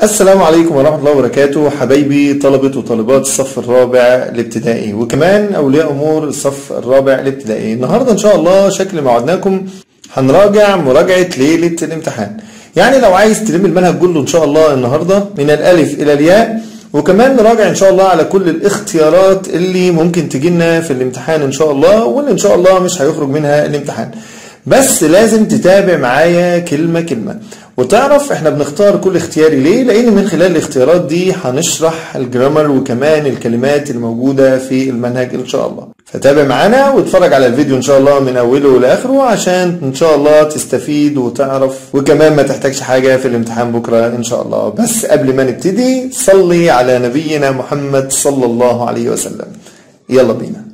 السلام عليكم ورحمة الله وبركاته حبايبي طلبة وطالبات الصف الرابع الابتدائي وكمان أولياء أمور الصف الرابع الابتدائي النهاردة إن شاء الله شكل ما وعدناكم هنراجع مراجعة ليلة الامتحان يعني لو عايز تلم المنهج كله إن شاء الله النهاردة من الألف إلى الياء وكمان نراجع إن شاء الله على كل الاختيارات اللي ممكن تجينا في الامتحان إن شاء الله واللي إن شاء الله مش هيخرج منها الامتحان بس لازم تتابع معايا كلمة كلمة وتعرف احنا بنختار كل اختياري ليه لان من خلال الاختيارات دي هنشرح الجرامر وكمان الكلمات الموجودة في المنهج ان شاء الله فتابع معانا واتفرج على الفيديو ان شاء الله من اوله لاخره عشان ان شاء الله تستفيد وتعرف وكمان ما تحتاجش حاجة في الامتحان بكرة ان شاء الله بس قبل ما نبتدي صلي على نبينا محمد صلى الله عليه وسلم يلا بينا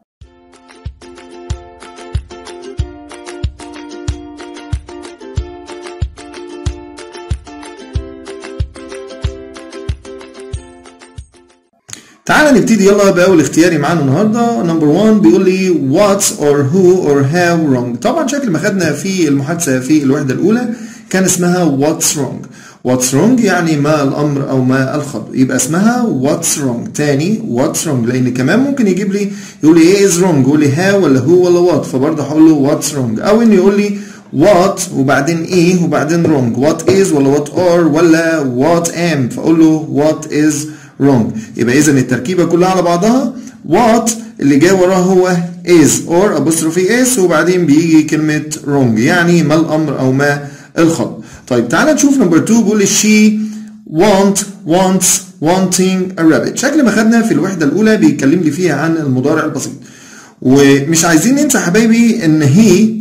تعالى نبتدي يلا بأول اختياري معانا النهارده نمبر 1 بيقول لي what's or who or how wrong طبعا شكل ما خدنا في المحادثة في الوحدة الأولى كان اسمها what's wrong what's wrong يعني ما الأمر أو ما الخطأ يبقى اسمها what's wrong تاني what's wrong لأن كمان ممكن يجيب لي يقول لي ايه is wrong يقول لي how ولا who ولا what فبرضه هقول له what's wrong أو إنه يقول لي what وبعدين ايه وبعدين wrong what is ولا what are ولا what am فأقول له what is wrong يبقى اذا التركيبه كلها على بعضها what اللي جاي وراها هو is or apostrophe s وبعدين بيجي كلمه wrong يعني ما الامر او ما الخطأ طيب تعالى نشوف نمبر 2 بيقول لي she want wants wanting a rabbit شكل ما خدنا في الوحده الاولى بيتكلم لي فيها عن المضارع البسيط ومش عايزين ننسى حبايبي ان he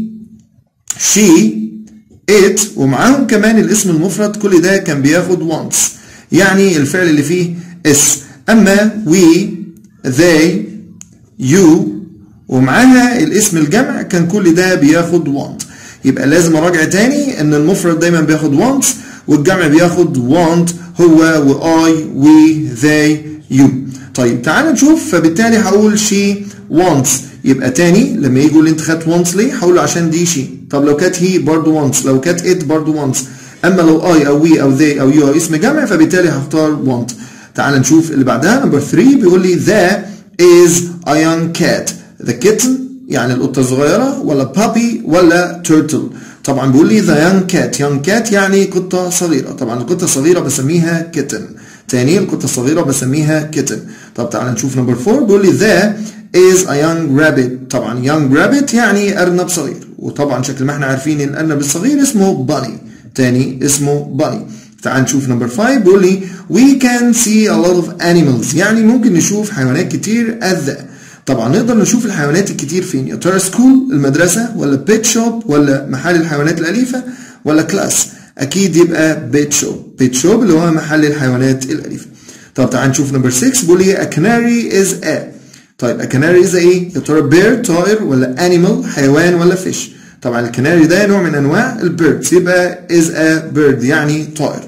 she it ومعاهم كمان الاسم المفرد كل ده كان بياخد wants يعني الفعل اللي فيه اس اما we they you ومعاها الاسم الجمع كان كل ده بياخد want يبقى لازم اراجع تاني ان المفرد دايما بياخد wants والجمع بياخد want هو و I we they you طيب تعال نشوف فبالتالي هقول she wants يبقى تاني لما يجي يقول لي انت خدت wants ليه هقول له عشان دي she طب لو كانت هي برضه wants لو كانت it برضه wants اما لو I او we او they او you او اسم جمع فبالتالي هختار want تعال نشوف اللي بعدها نمبر 3 بيقول لي there is a young cat the kitten يعني القطة الصغيرة ولا puppy ولا turtle طبعا بيقول لي the young cat young cat يعني قطة صغيرة طبعا القطة الصغيرة بسميها kitten تاني القطة الصغيرة بسميها kitten طب تعال نشوف نمبر 4 بيقول لي there is a young rabbit طبعا young rabbit يعني أرنب صغير وطبعا شكل ما احنا عارفين الأرنب الصغير اسمه bunny تاني اسمه bunny تعال نشوف نمبر 5 بيقول لي we can see a lot of animals يعني ممكن نشوف حيوانات كتير at the طبعا نقدر نشوف الحيوانات الكتير فين يا ترى سكول المدرسة ولا بيت شوب ولا محل الحيوانات الأليفة ولا كلاس أكيد يبقى بيت شوب بيت شوب اللي هو محل الحيوانات الأليفة طب تعال نشوف نمبر 6 بيقول لي a canary is a طيب a canary is ايه يا ترى bird طائر ولا animal حيوان ولا fish طبعا الكناري ده نوع من انواع البيردز يبقى is a bird يعني طائر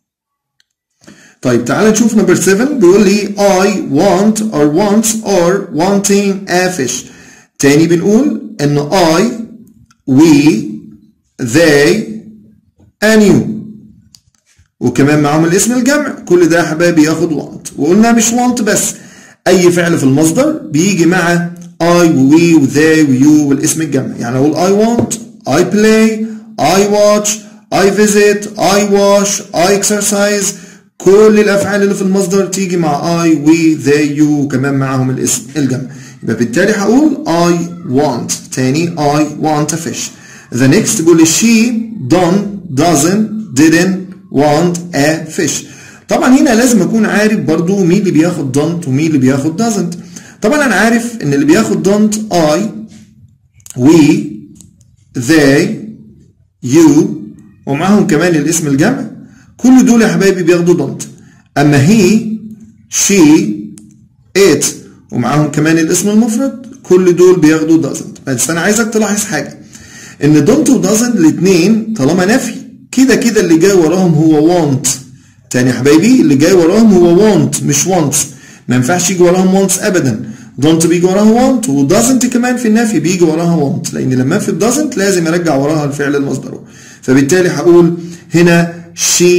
طيب تعال نشوف نمبر 7 بيقول لي I want or wants or wanting a fish تاني بنقول ان I we they and you وكمان معاهم الاسم الجمع كل ده يا حبايبي ياخد want وقلنا مش want بس اي فعل في المصدر بيجي مع I و we و they و you والاسم الجمع يعني اقول I want I play I watch I visit I wash I exercise كل الافعال اللي في المصدر تيجي مع I we they you وكمان معاهم الاسم الجمع يبقى بالتالي هقول I want تاني I want a fish the next بيقول she don't doesn't didn't want a fish طبعا هنا لازم اكون عارف برضو مين اللي بياخد don't ومين اللي بياخد doesn't طبعا انا عارف ان اللي بياخد don't I we they you ومعاهم كمان الاسم الجمع كل دول يا حبايبي بياخدوا don't اما هي she it ومعاهم كمان الاسم المفرد كل دول بياخدوا doesn't بس انا عايزك تلاحظ حاجه ان don't و doesn't الاثنين طالما نفي كده كده اللي جاي وراهم هو want تاني يا حبايبي اللي جاي وراهم هو want مش wants ما ينفعش يجي وراهم wants ابدا don't بيجي وراها want و doesn't كمان في النفي بيجي وراها want لان لما في doesn't لازم ارجع وراها الفعل المصدر فبالتالي هقول هنا she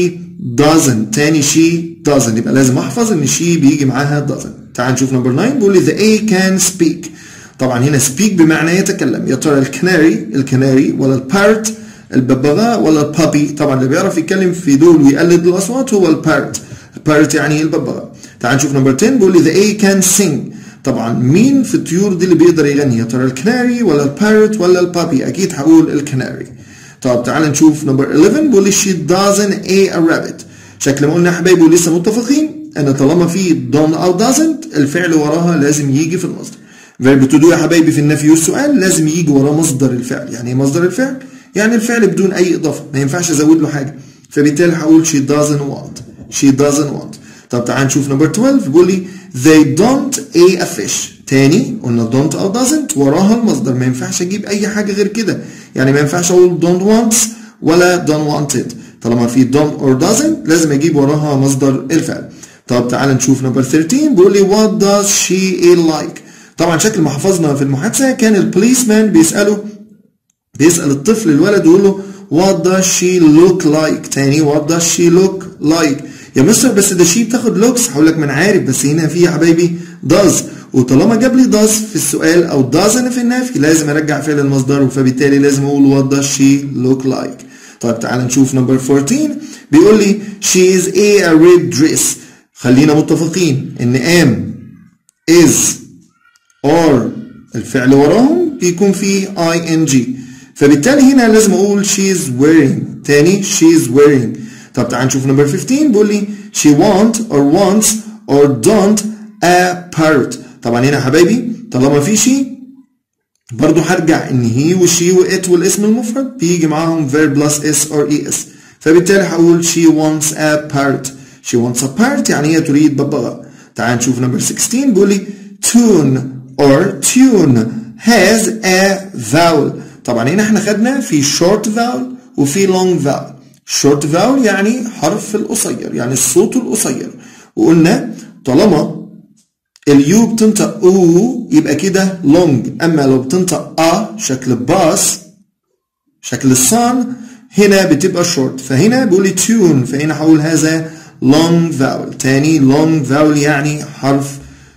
doesn't تاني she doesn't يبقى لازم احفظ ان she بيجي معاها doesn't تعال نشوف نمبر 9 بيقول لي the A can speak طبعا هنا speak بمعنى يتكلم يا ترى الكناري الكناري ولا البارت الببغاء ولا البابي طبعا اللي بيعرف يتكلم في دول ويقلد الاصوات هو البارت البارت يعني الببغاء تعال نشوف نمبر 10 بيقول لي the A can sing طبعا مين في الطيور دي اللي بيقدر يغني يا ترى الكناري ولا البارت ولا البابي اكيد هقول الكناري طب تعال نشوف نمبر 11 بيقول لي she doesn't a, a rabbit شكل ما قلنا يا حبايبي ولسه متفقين ان طالما في don't او doesn't الفعل وراها لازم يجي في المصدر verb to do يا حبايبي في النفي والسؤال لازم يجي وراه مصدر الفعل يعني ايه مصدر الفعل يعني الفعل بدون اي اضافه ما ينفعش ازود له حاجه فبالتالي هقول she doesn't want she doesn't want طب تعال نشوف نمبر 12 بيقول لي they don't a a fish تاني قلنا don't او doesn't وراها المصدر ما ينفعش اجيب اي حاجه غير كده يعني ما ينفعش اقول don't wants ولا don't wanted طالما في don't or doesn't لازم اجيب وراها مصدر الفعل طب تعال نشوف نمبر 13 بيقول لي what does she like طبعا شكل ما حفظنا في المحادثه كان البوليس مان بيساله بيسال الطفل الولد يقول له what does she look like تاني what does she look like يا مستر بس ده شي بتاخد لوكس هقول لك ما انا عارف بس هنا في يا حبايبي does وطالما جاب لي does في السؤال او doesn't في النفي لازم ارجع فعل المصدر فبالتالي لازم اقول what does she look like طيب تعال نشوف نمبر 14 بيقول لي she is a, a red dress خلينا متفقين ان am is or الفعل وراهم بيكون فيه ing فبالتالي هنا لازم اقول she is wearing تاني she is wearing طب تعال نشوف نمبر 15 بيقول لي she want or wants or don't a parrot طبعا هنا يا حبايبي طالما في شي برضو هرجع ان هي وشي وات والاسم المفرد بيجي معاهم verb plus s or es فبالتالي هقول she wants a parrot she wants a parrot يعني هي تريد ببغاء تعال نشوف نمبر 16 بيقول لي tune or tune has a vowel طبعا هنا احنا خدنا في short vowel وفي long vowel short vowel يعني حرف القصير يعني الصوت القصير وقلنا طالما اليو بتنطق او يبقى كده long اما لو بتنطق ا شكل باس شكل الصان هنا بتبقى short فهنا بيقول لي tune فهنا هقول هذا long vowel تاني long vowel يعني حرف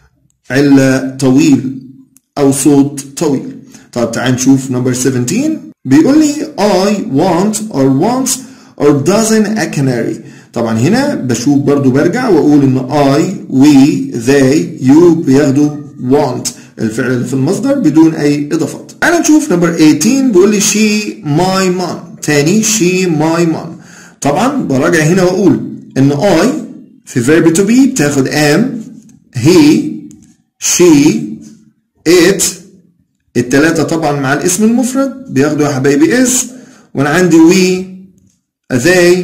علة طويل او صوت طويل طب تعال نشوف نمبر 17 بيقول لي I want or wants or doesn't a canary طبعا هنا بشوف برضو برجع واقول ان I we they you بياخدوا want الفعل اللي في المصدر بدون اي اضافات انا نشوف نمبر 18 بيقول لي she my mom تاني she my mom طبعا براجع هنا واقول ان I في verb to be بتاخد am he she it التلاتة طبعا مع الاسم المفرد بياخدوا يا حبايبي is وانا عندي we they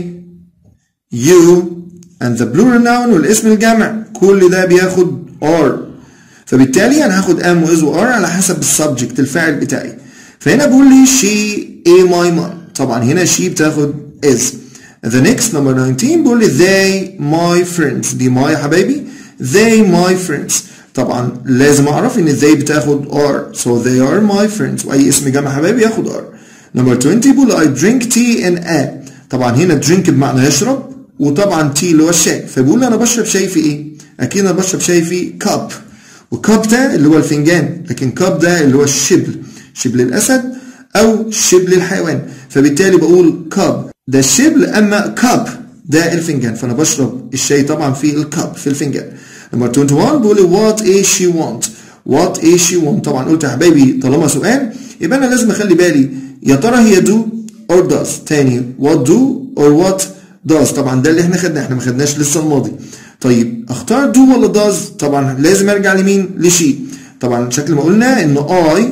you and the plural noun والاسم الجمع كل ده بياخد are فبالتالي انا هاخد am و is و are على حسب السبجكت الفاعل بتاعي فهنا بقول لي she a my mom طبعا هنا she بتاخد is the next number 19 بقول لي they my friends دي my يا حبايبي they my friends طبعا لازم اعرف ان they بتاخد are so they are my friends واي اسم جمع حبايبي ياخد are number 20 بقول I drink tea in a طبعا هنا drink بمعنى يشرب وطبعا tea اللي هو الشاي فبيقول انا بشرب شاي في ايه اكيد انا بشرب شاي في كاب وكاب ده اللي هو الفنجان لكن كاب ده اللي هو الشبل شبل الاسد او شبل الحيوان فبالتالي بقول كاب ده الشبل اما كاب ده الفنجان فانا بشرب الشاي طبعا في الكاب في الفنجان نمبر 21 بيقول لي what is she want what is she want طبعا قلت يا حبايبي طالما سؤال يبقى انا لازم اخلي بالي يا ترى هي do or does تاني what do or what does طبعا ده اللي احنا خدناه احنا ما خدناش لسه الماضي طيب اختار do ولا does طبعا لازم ارجع لمين لشي طبعا شكل ما قلنا ان I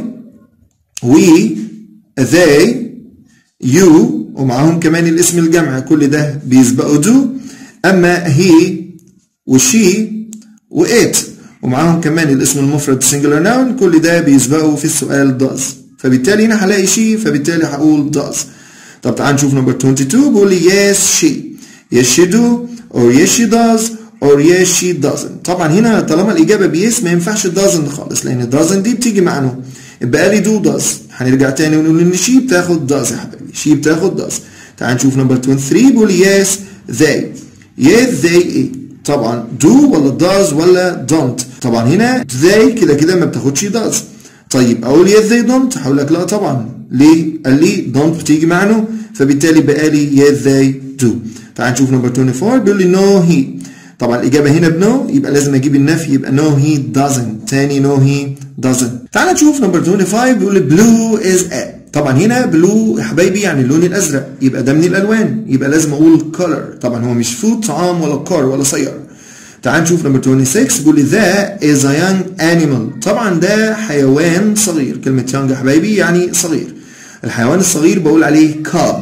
we they you ومعاهم كمان الاسم الجمع كل ده بيسبقوا do اما he وشي وات ومعاهم كمان الاسم المفرد singular noun كل ده بيسبقوا في السؤال does فبالتالي هنا هلاقي شي فبالتالي هقول does طب تعال نشوف نمبر 22 بيقول لي yes she yes she do or yes she does or yes she doesn't طبعا هنا طالما الإجابة بيس ما ينفعش doesn't خالص لأن doesn't دي بتيجي مع نو يبقى لي do does هنرجع تاني ونقول إن she بتاخد does يا حبيبي she بتاخد does تعال نشوف نمبر 23 بيقول لي yes they yes they ايه طبعا do ولا does ولا don't طبعا هنا they كده كده ما بتاخدش does طيب اقول yes they don't هقول لك لا طبعا ليه قال لي don't بتيجي مع no فبالتالي بقى لي yes they do تعال نشوف نمبر 24 بيقول لي no he طبعا الإجابة هنا بنو يبقى لازم أجيب النفي يبقى no he doesn't تاني no he doesn't تعال نشوف نمبر 25 بيقول لي blue is a طبعا هنا بلو يا حبايبي يعني اللون الازرق يبقى ده من الالوان يبقى لازم اقول color طبعا هو مش فود طعام ولا كار ولا سياره تعال نشوف نمبر 26 بيقول لي that is a young animal طبعا ده حيوان صغير كلمه young يا حبايبي يعني صغير الحيوان الصغير بقول عليه cub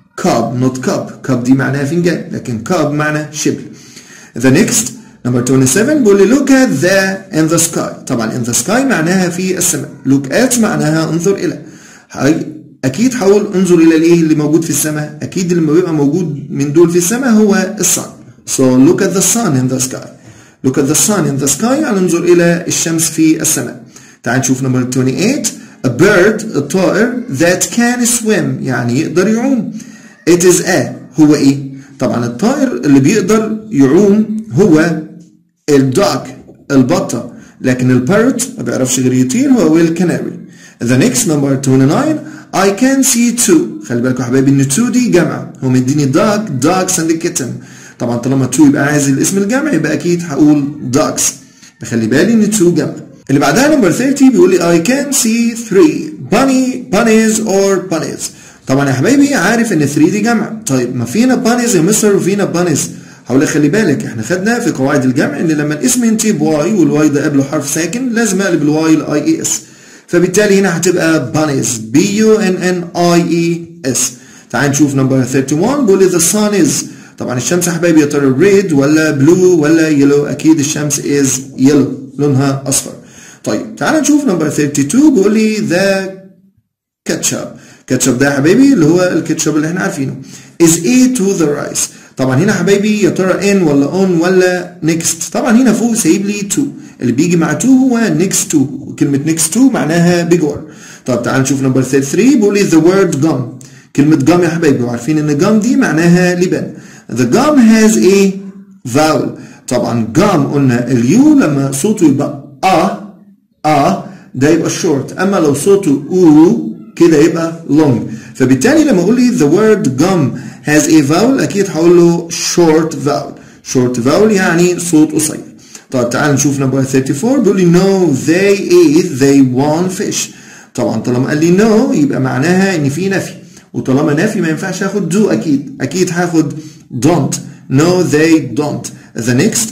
cub not cup cup دي معناها فنجان لكن cub معنى شبل the next number 27 بيقول لي look at the in the sky طبعا in the sky معناها في السماء look at معناها انظر الى هاي اكيد حاول انظر الى الايه اللي موجود في السماء اكيد اللي بيبقى موجود من دول في السماء هو الصن so look at the sun in the sky look at the sun in the sky يعني انظر الى الشمس في السماء تعال نشوف نمبر 28 a bird الطائر that can swim يعني يقدر يعوم it is a هو ايه طبعا الطائر اللي بيقدر يعوم هو الدوك البطة لكن البارت ما بيعرفش غير يطير هو الكناري The next number 29 I can see two خلي بالكم يا حبايبي ان two دي جمع هو مديني dog dogs and kitten طبعا طالما two يبقى عايز الاسم الجمع يبقى اكيد هقول dogs بخلي بالي ان two جمع اللي بعدها نمبر 30 بيقول لي I can see three bunny bunnies or bunnies طبعا يا حبايبي عارف ان 3 دي جمع طيب ما فينا bunnies يا مستر وفينا bunnies هقول لك خلي بالك احنا خدنا في قواعد الجمع ان لما الاسم ينتهي بواي والواي ده قبله حرف ساكن لازم اقلب الواي لاي اي اس فبالتالي هنا هتبقى bunnies B U N N I E S تعال نشوف نمبر 31 بيقول لي the sun is طبعا الشمس يا حبايبي يا ترى red ولا blue ولا yellow اكيد الشمس is yellow لونها اصفر طيب تعال نشوف نمبر 32 بيقول لي the ketchup ketchup ده يا حبايبي اللي هو الكاتشب اللي احنا عارفينه is A to the rice طبعا هنا حبايبي يا ترى in ولا on ولا next طبعا هنا فوق سايب لي to اللي بيجي مع to هو next to وكلمة next to معناها بجوار طب تعال نشوف نمبر 33 بيقول لي the word gum كلمة gum يا حبايبي وعارفين ان gum دي معناها لبان the gum has a vowel طبعا gum قلنا اليو لما صوته يبقى اه اه ده يبقى short اما لو صوته او كده يبقى long فبالتالي لما اقول لي the word gum has a vowel اكيد هقول له short vowel short vowel يعني صوت قصير طب تعال نشوف نمبر 34 بيقول لي no they ate they won fish طبعا طالما قال لي no يبقى معناها ان في نفي وطالما نفي ما ينفعش اخد do اكيد اكيد هاخد don't no they don't the next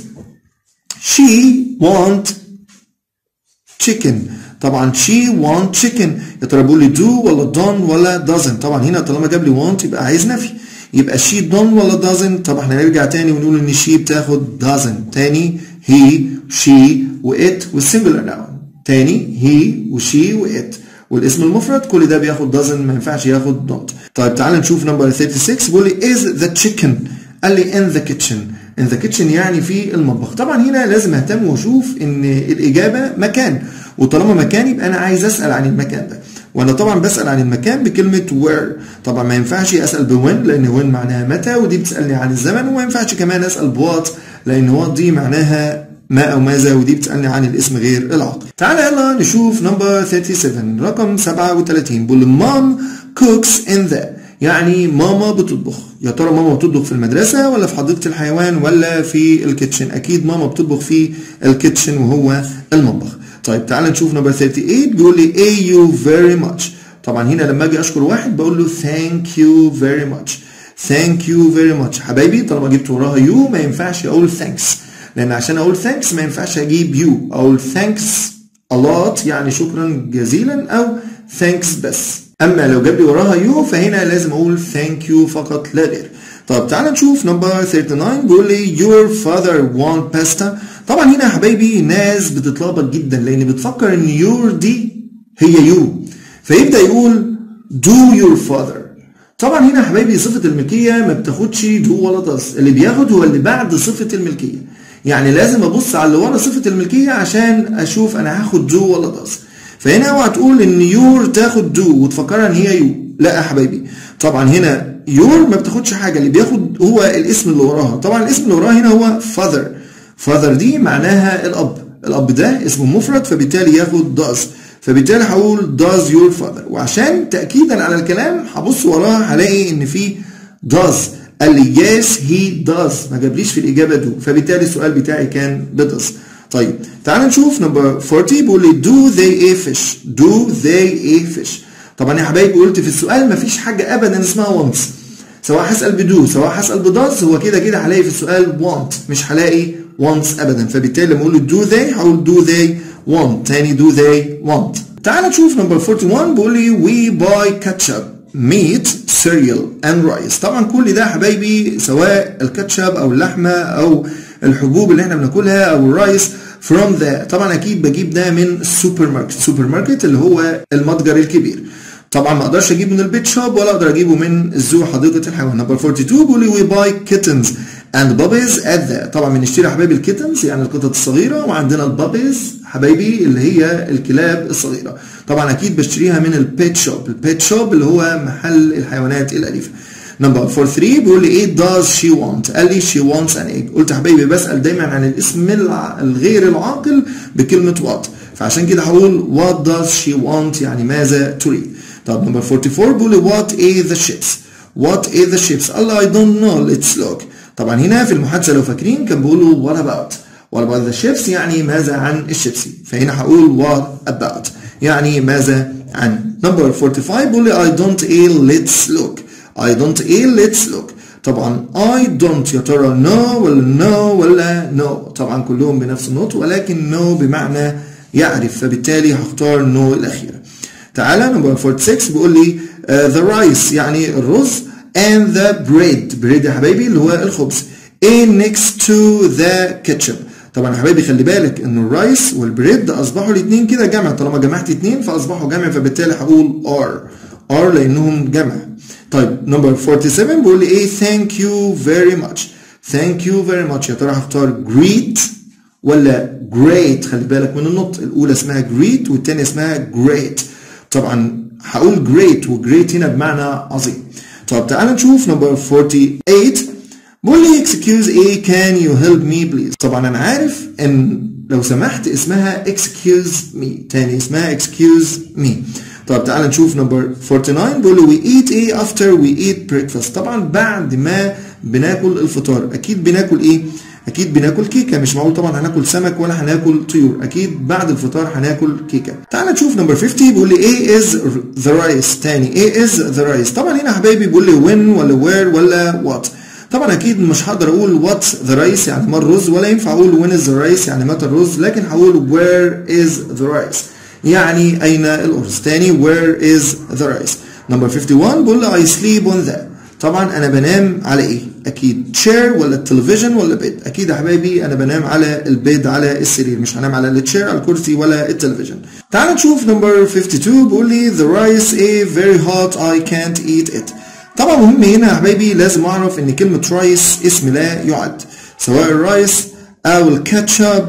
she want chicken طبعا she want chicken يا ترى بيقول لي do ولا don't ولا doesn't طبعا هنا طالما جاب لي want يبقى عايز نفي يبقى she don't ولا doesn't طب احنا نرجع تاني ونقول ان she بتاخد doesn't تاني he she و it والسنجلر ناون تاني he و she و it والاسم المفرد كل ده بياخد doesn't ما ينفعش ياخد don't طيب تعال نشوف نمبر 36 بيقول لي is the chicken قال لي in the kitchen in the kitchen يعني في المطبخ طبعا هنا لازم اهتم واشوف ان الاجابه مكان وطالما مكان يبقى انا عايز اسال عن المكان ده وانا طبعا بسال عن المكان بكلمه where طبعا ما ينفعش اسال بوين لان وين معناها متى ودي بتسالني عن الزمن وما ينفعش كمان اسال بوات لان وات دي معناها ما او ماذا ودي بتسالني عن الاسم غير العاقل تعالى يلا نشوف نمبر 37 رقم 37 بيقول مام cooks in the يعني ماما بتطبخ يا ترى ماما بتطبخ في المدرسة ولا في حديقة الحيوان ولا في الكيتشن أكيد ماما بتطبخ في الكيتشن وهو المطبخ طيب تعال نشوف نمبر 38 بيقول لي A you very much طبعا هنا لما اجي اشكر واحد بقول له thank you very much thank you very much حبايبي طالما جبت وراها you ما ينفعش اقول thanks لان عشان اقول thanks ما ينفعش اجيب you اقول thanks a lot يعني شكرا جزيلا او thanks بس اما لو جاب لي وراها يو فهنا لازم اقول ثانك يو فقط لا غير طب تعال نشوف نمبر 39 بيقول لي your father want pasta طبعا هنا يا حبايبي ناس بتتلخبط جدا لان بتفكر ان your دي هي يو فيبدا يقول do your father طبعا هنا يا حبايبي صفه الملكيه ما بتاخدش do ولا does اللي بياخد هو اللي بعد صفه الملكيه يعني لازم ابص على اللي ورا صفه الملكيه عشان اشوف انا هاخد do ولا does فهنا اوعى تقول ان يور تاخد دو وتفكرها ان هي يو لا يا حبايبي طبعا هنا يور ما بتاخدش حاجه اللي بياخد هو الاسم اللي وراها طبعا الاسم اللي وراها هنا هو father father دي معناها الاب الاب ده اسمه مفرد فبالتالي ياخد does فبالتالي هقول does your father وعشان تاكيدا على الكلام هبص وراها هلاقي ان في does قال لي yes he does ما جابليش في الاجابه do فبالتالي السؤال بتاعي كان does طيب تعال نشوف نمبر 40 بيقول لي do they a fish do they a fish طبعا يا حبايبي قلت في السؤال مفيش حاجه ابدا اسمها once سواء هسال بدو سواء هسال بداز هو كده كده هلاقي في السؤال want مش هلاقي once ابدا فبالتالي لما اقول له do they هقول do they want تاني do they want تعال نشوف نمبر 41 بيقول لي we buy ketchup meat cereal and rice طبعا كل ده يا حبايبي سواء الكاتشب او اللحمه او الحبوب اللي احنا بناكلها او الرايس from the طبعا اكيد بجيب ده من السوبر ماركت السوبر ماركت اللي هو المتجر الكبير طبعا ما اقدرش اجيبه من البيت شوب ولا اقدر اجيبه من الزو حديقه الحيوان نمبر 42 بيقول لي وي باي كيتنز اند بابيز ات ذا طبعا بنشتري يا حبايبي الكيتنز يعني القطط الصغيره وعندنا البابيز حبايبي اللي هي الكلاب الصغيره طبعا اكيد بشتريها من البيت شوب البيت شوب اللي هو محل الحيوانات الاليفه نمبر 43 بيقول لي ايه does she want قال لي she wants an egg قلت يا حبايبي بسال دايما عن الاسم الغير العاقل بكلمه what فعشان كده هقول what does she want يعني ماذا تريد طب نمبر 44 بيقول لي what are the ships what are the ships قال لي I don't know let's look طبعا هنا في المحادثه لو فاكرين كان بيقولوا what about what about the ships يعني ماذا عن الشيبسي فهنا هقول what about يعني ماذا عن نمبر 45 بيقول لي I don't a let's look I don't a let's look طبعا I don't يا ترى no ولا no ولا no طبعا كلهم بنفس النطق ولكن no بمعنى يعرف فبالتالي هختار no الأخيرة تعالى نمبر 46 بيقول لي uh, the rice يعني الرز and the bread bread يا حبايبي اللي هو الخبز a next to the ketchup طبعا يا حبايبي خلي بالك ان الرايس والبريد اصبحوا الاثنين كده جمع طالما جمعت اثنين فاصبحوا جمع فبالتالي هقول are are لانهم جمع طيب نمبر 47 بيقول لي ايه thank you very much thank you very much يا ترى هختار great ولا great خلي بالك من النطق الاولى اسمها great والثانيه اسمها great طبعا هقول great وجريت هنا بمعنى عظيم طب تعال نشوف نمبر 48 بيقول لي excuse ايه can you help me please طبعا انا عارف ان لو سمحت اسمها excuse me تاني اسمها excuse me طب تعال نشوف نمبر 49 بيقول لي we eat ايه after we eat breakfast طبعا بعد ما بناكل الفطار اكيد بناكل ايه اكيد بناكل كيكه مش معقول طبعا هناكل سمك ولا هناكل طيور اكيد بعد الفطار هناكل كيكه تعال نشوف نمبر 50 بيقول لي ايه از ذا رايس تاني ايه از ذا رايس طبعا هنا يا حبايبي بيقول لي وين ولا وير ولا وات طبعا اكيد مش هقدر اقول وات ذا رايس يعني ما الرز ولا ينفع اقول وين از ذا رايس يعني متى الرز لكن هقول وير از ذا رايس يعني اين الارز تاني وير از ذا رايس نمبر 51 بيقول لي اي سليب اون ذا طبعا انا بنام على ايه اكيد تشير ولا التلفزيون ولا بيد اكيد يا حبايبي انا بنام على البيد على السرير مش هنام على التشير على الكرسي ولا التلفزيون تعال نشوف نمبر 52 بيقول لي the rice is very hot I can't eat it طبعا مهم هنا يا حبايبي لازم اعرف ان كلمه رايس اسم لا يعد سواء الرايس او الكاتشب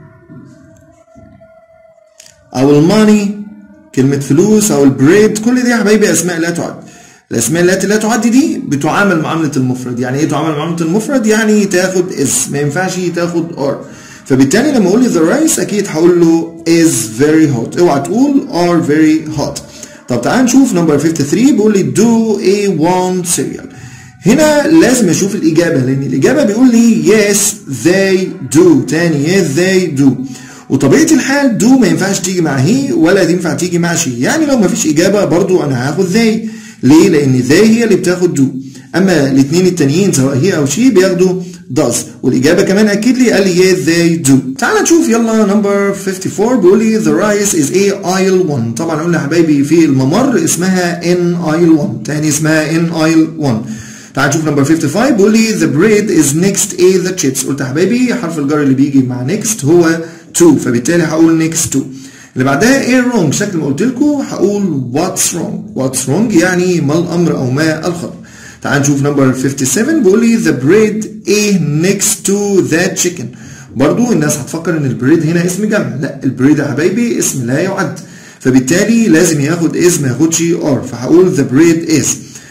او الماني كلمه فلوس او البريد كل دي يا حبايبي اسماء لا تعد الاسماء التي لا تعد دي بتعامل معامله المفرد يعني ايه تعامل معامله المفرد يعني تاخد اسم ما ينفعش تاخد ار فبالتالي لما اقول لي the rice اكيد هقول له is very hot اوعى تقول are very hot طب تعال نشوف نمبر 53 بيقول لي do a want cereal هنا لازم اشوف الاجابه لان الاجابه بيقول لي yes they do تاني yes they do وطبيعه الحال do ما ينفعش تيجي مع هي ولا ينفع تيجي مع شي يعني لو ما فيش اجابه برضو انا هاخد they ليه؟ لأن they هي اللي بتاخد do أما الاثنين التانيين سواء هي أو شي بياخدوا does والإجابة كمان أكيد لي قال لي yeah they do تعال نشوف يلا نمبر 54 بيقول لي the rice is a aisle 1 طبعا قلنا يا حبايبي في الممر اسمها in aisle 1 تاني اسمها in aisle 1 تعال نشوف نمبر 55 بيقول لي the bread is next a the chips قلت يا حبايبي حرف الجر اللي بيجي مع next هو to فبالتالي هقول next to اللي بعدها ايه wrong شكل ما قلت لكم هقول what's wrong what's wrong يعني ما الامر او ما الخبر تعال نشوف نمبر 57 بيقول لي the bread a next to that chicken برضو الناس هتفكر ان البريد هنا اسم جمع لا البريد يا حبايبي اسم لا يعد فبالتالي لازم ياخد is ما ياخدش are فهقول the bread is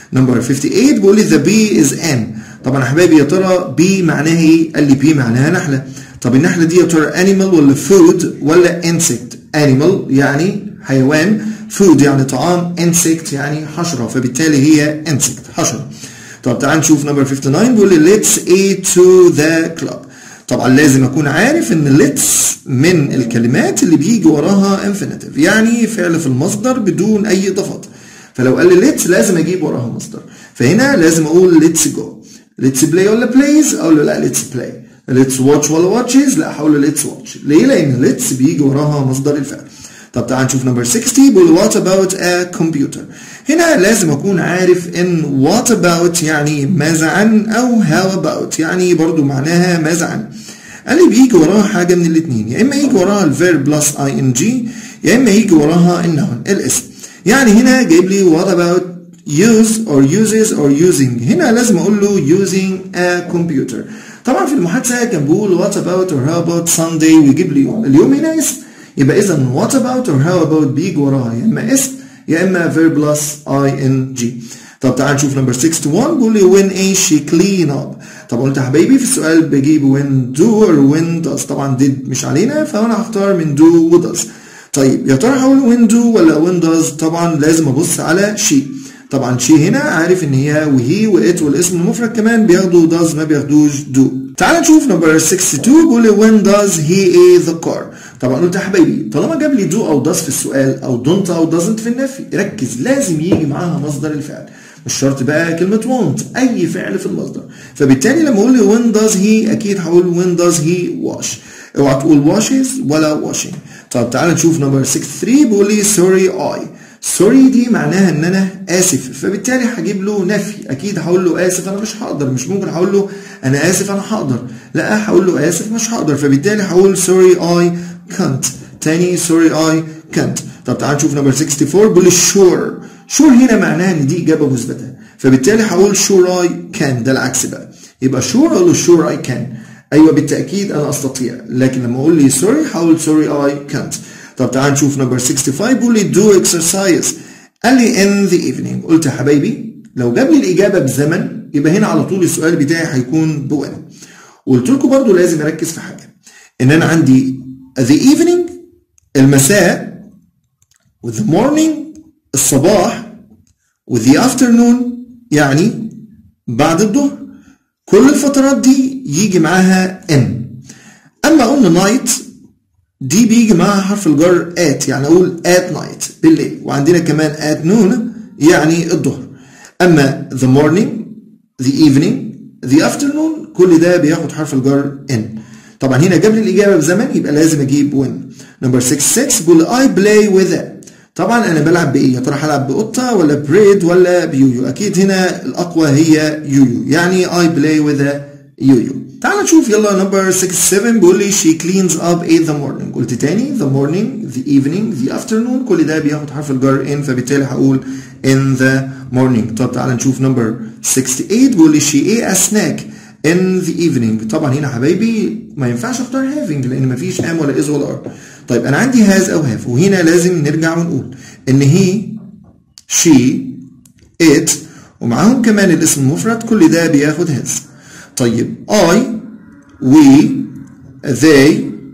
نمبر 58 بيقول لي the bee is an طبعا يا حبايبي يا ترى bee معناها ايه قال لي bee معناها نحله طب النحله دي يا ترى animal ولا food ولا insect animal يعني حيوان food يعني طعام insect يعني حشره فبالتالي هي insect حشره طب تعال نشوف نمبر 59 بيقول لي let's eat to the club طبعا لازم اكون عارف ان let's من الكلمات اللي بيجي وراها infinitive يعني فعل في المصدر بدون اي اضافات فلو قال لي let's لازم اجيب وراها مصدر فهنا لازم اقول let's go let's play ولا plays اقول له لا let's play let's watch ولا watches لا هقول له let's watch ليه لان let's بيجي وراها مصدر الفعل طب تعال نشوف نمبر 60 بيقول what about a computer هنا لازم اكون عارف ان what about يعني ماذا عن او how about يعني برضو معناها ماذا عن قال لي بيجي وراها حاجه من الاثنين يا اما يجي وراها الفيرب بلس اي ان جي يا اما يجي وراها النون الاسم يعني هنا جايب لي what about use or uses or using هنا لازم اقول له using a computer طبعا في المحادثه كان بيقول what about or how about Sunday ويجيب لي يوم اليوم هنا اسم يبقى اذا what about or how about بيجي وراها يا اما اسم يا اما verb plus ing طب تعال نشوف نمبر 61 بيقول لي when a she clean up طب قلت يا حبايبي في السؤال بجيب when do or when does طبعا did مش علينا فانا هختار من do و does طيب يا ترى هقول when do ولا when does طبعا لازم ابص على she طبعا she هنا عارف ان هي وهي وات والاسم المفرد كمان بياخدوا does ما بياخدوش do تعال نشوف نمبر 62 بيقول لي when does he a the car طبعا قلت يا حبايبي طالما جاب لي do او does في السؤال او don't او doesn't في النفي ركز لازم يجي معاها مصدر الفعل مش شرط بقى كلمة want أي فعل في المصدر فبالتالي لما أقول لي when does he أكيد هقول when does he wash اوعى تقول washes ولا washing طب تعال نشوف نمبر 63 بيقول لي sorry I sorry دي معناها ان انا اسف فبالتالي هجيب له نفي اكيد هقول له اسف انا مش هقدر مش ممكن هقول له انا اسف انا هقدر لا هقول له اسف مش هقدر فبالتالي هقول sorry I can't تاني sorry I can't طب تعال نشوف نمبر 64 بيقول لي sure sure هنا معناها ان دي اجابه مثبته فبالتالي هقول sure I can ده العكس بقى يبقى sure اقول له sure I can ايوه بالتاكيد انا استطيع لكن لما اقول لي sorry هقول sorry I can't طب تعال نشوف نمبر 65 بيقول لي do exercise قال لي in the evening قلت يا حبايبي لو جاب لي الاجابه بزمن يبقى هنا على طول السؤال بتاعي هيكون بوين وقلت لكم برضو لازم اركز في حاجه ان انا عندي the evening المساء و the morning الصباح و the afternoon يعني بعد الظهر كل الفترات دي يجي معاها n اما قلنا night دي بيجي معاها حرف الجر at يعني اقول at night بالليل وعندنا كمان at noon يعني الظهر اما the morning the evening the afternoon كل ده بياخد حرف الجر in طبعا هنا جاب لي الاجابه بزمن يبقى لازم اجيب when نمبر 66 بيقول I play with a طبعا انا بلعب بايه يا ترى هلعب بقطه ولا بريد ولا بيويو اكيد هنا الاقوى هي يويو يعني I play with a يويو تعال نشوف يلا نمبر 67 بيقول لي she cleans up in the morning قلت تاني the morning the evening the afternoon كل ده بياخد حرف الجر in فبالتالي هقول in the morning طب تعال نشوف نمبر 68 بيقول لي she ate a snack in the evening طبعا هنا حبايبي ما ينفعش اختار having لان ما فيش am ولا is ولا are طيب انا عندي has او have وهنا لازم نرجع ونقول ان he she it ومعاهم كمان الاسم المفرد كل ده بياخد has طيب I we they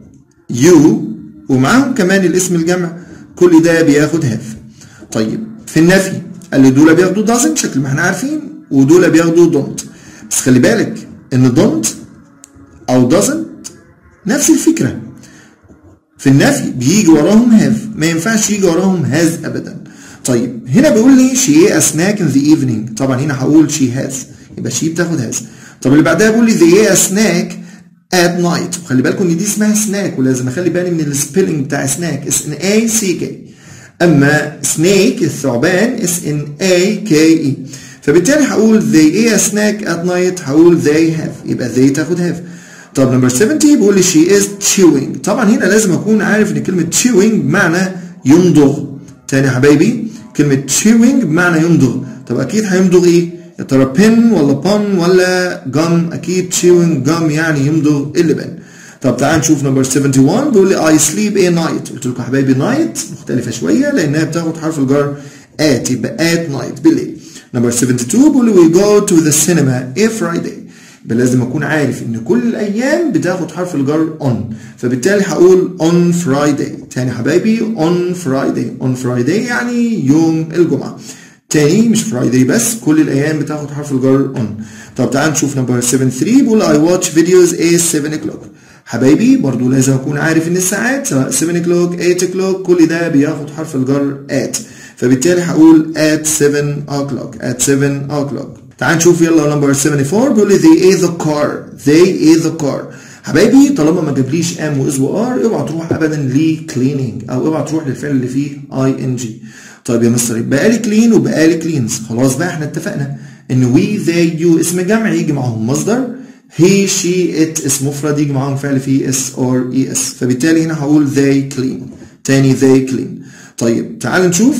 you ومعاهم كمان الاسم الجمع كل ده بياخد have طيب في النفي قال لي دول بياخدوا doesn't شكل ما احنا عارفين ودول بياخدوا don't بس خلي بالك ان don't او doesn't نفس الفكره في النفي بيجي وراهم have ما ينفعش يجي وراهم has ابدا طيب هنا بيقول لي she ate a snack in the evening طبعا هنا هقول she has يبقى she بتاخد has طب اللي بعدها بيقول لي they ate a snack at night وخلي بالكم ان دي اسمها سناك ولازم اخلي بالي من السبيلنج بتاع سناك اس ان اي سي كي اما سنيك الثعبان اس ان اي كي اي فبالتالي هقول they ate a snack at night هقول they have يبقى they تاخد have طب نمبر 70 بيقول لي she is chewing طبعا هنا لازم اكون عارف ان كلمه chewing بمعنى يمضغ تاني يا حبايبي كلمه chewing بمعنى يمضغ طب اكيد هيمضغ ايه يا ترى بن ولا بن ولا جم اكيد chewing gum يعني يمضغ اللبن طب تعال نشوف نمبر 71 بيقول لي I sleep a night قلت لكم يا حبايبي night مختلفه شويه لانها بتاخد حرف الجر at يبقى at night بالليل نمبر 72 بيقول لي we go to the cinema a Friday يبقى لازم اكون عارف ان كل الايام بتاخد حرف الجر on فبالتالي هقول on Friday تاني حبايبي on Friday on Friday يعني يوم الجمعة تاني مش فرايداي بس كل الايام بتاخد حرف الجر on طب تعال نشوف نمبر 73 بيقول I watch videos at 7 o'clock حبايبي برضو لازم اكون عارف ان الساعات سواء 7 o'clock 8 o'clock كل ده بياخد حرف الجر at فبالتالي هقول at 7 o'clock at 7 o'clock تعال نشوف يلا نمبر 74 بيقول لي they ate the car they ate the car حبايبي طالما ما جابليش ام واز وار اوعى تروح ابدا لكليننج او اوعى تروح للفعل اللي فيه اي ان جي طيب يا مستر يبقى لي كلين وبقى لي كلينز خلاص بقى احنا اتفقنا ان وي ذي يو اسم جمع يجي معاهم مصدر هي شي ات اسم مفرد يجي معاهم فعل فيه اس اور اي اس فبالتالي هنا هقول they clean تاني they clean طيب تعال نشوف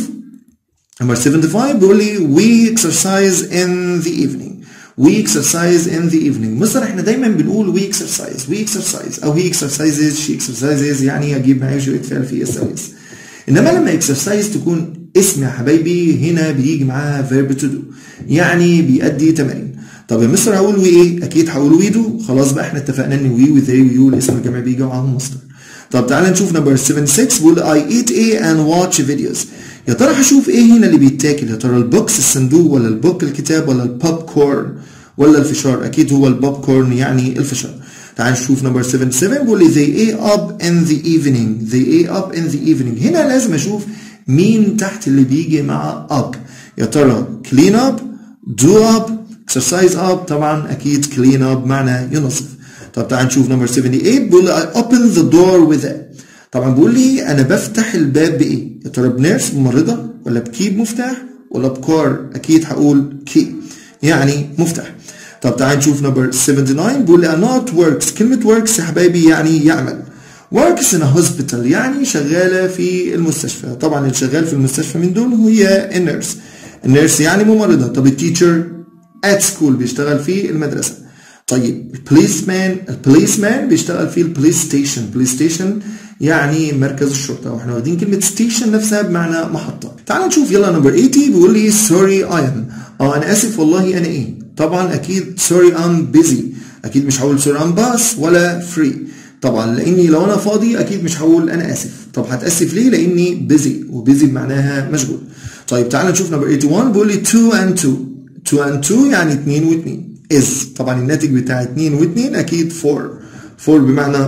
نمبر 75 بيقول لي we exercise in the evening we exercise in the evening مصر احنا دايما بنقول we exercise we exercise او he exercises she exercises يعني اجيب معايا شويه فعل فيه اس او اس انما لما exercise تكون اسم يا حبايبي هنا بيجي معاها verb to do يعني بيأدي تمارين طب يا مستر هقول وي ايه اكيد هقول وي دو خلاص بقى احنا اتفقنا ان وي وذي ويو الاسم الجمعي بيجي معاهم مصدر طب تعالى نشوف نمبر 76 بيقول I eat a and watch videos يا ترى هشوف ايه هنا اللي بيتاكل يا ترى البوكس الصندوق ولا البوك الكتاب ولا البوب كورن ولا الفشار اكيد هو البوب كورن يعني الفشار تعال نشوف نمبر 77 بيقول لي they ate up in the evening they ate up in the evening هنا لازم اشوف مين تحت اللي بيجي مع up يا ترى clean up do up exercise up طبعا اكيد clean up معنى ينظف طب تعال نشوف نمبر 78 بيقول لي I open the door with it طبعا بيقول لي انا بفتح الباب بايه يا ترى بنيرس ممرضه ولا بكيب مفتاح ولا بكار اكيد هقول كي يعني مفتاح طب تعال نشوف نمبر 79 بيقول لي not works كلمه works يا حبايبي يعني يعمل works in a hospital يعني شغاله في المستشفى طبعا اللي شغال في المستشفى من دول هي النيرس النيرس يعني ممرضه طب التيتشر at school بيشتغل في المدرسه طيب البوليس مان البوليس مان بيشتغل في البوليس ستيشن بوليس ستيشن يعني مركز الشرطه واحنا واخدين كلمه ستيشن نفسها بمعنى محطه تعال نشوف يلا نمبر 80 بيقول لي سوري اي ام اه انا اسف والله انا ايه طبعا اكيد سوري ام بيزي اكيد مش هقول سوري ام باس ولا فري طبعا لاني لو انا فاضي اكيد مش هقول انا اسف طب هتاسف ليه لاني بيزي وبيزي بمعناها مشغول طيب تعال نشوف نمبر 81 بيقول لي 2 and 2 2 and 2 يعني 2 و2 is طبعا الناتج بتاع 2 و2 اكيد 4 4 بمعنى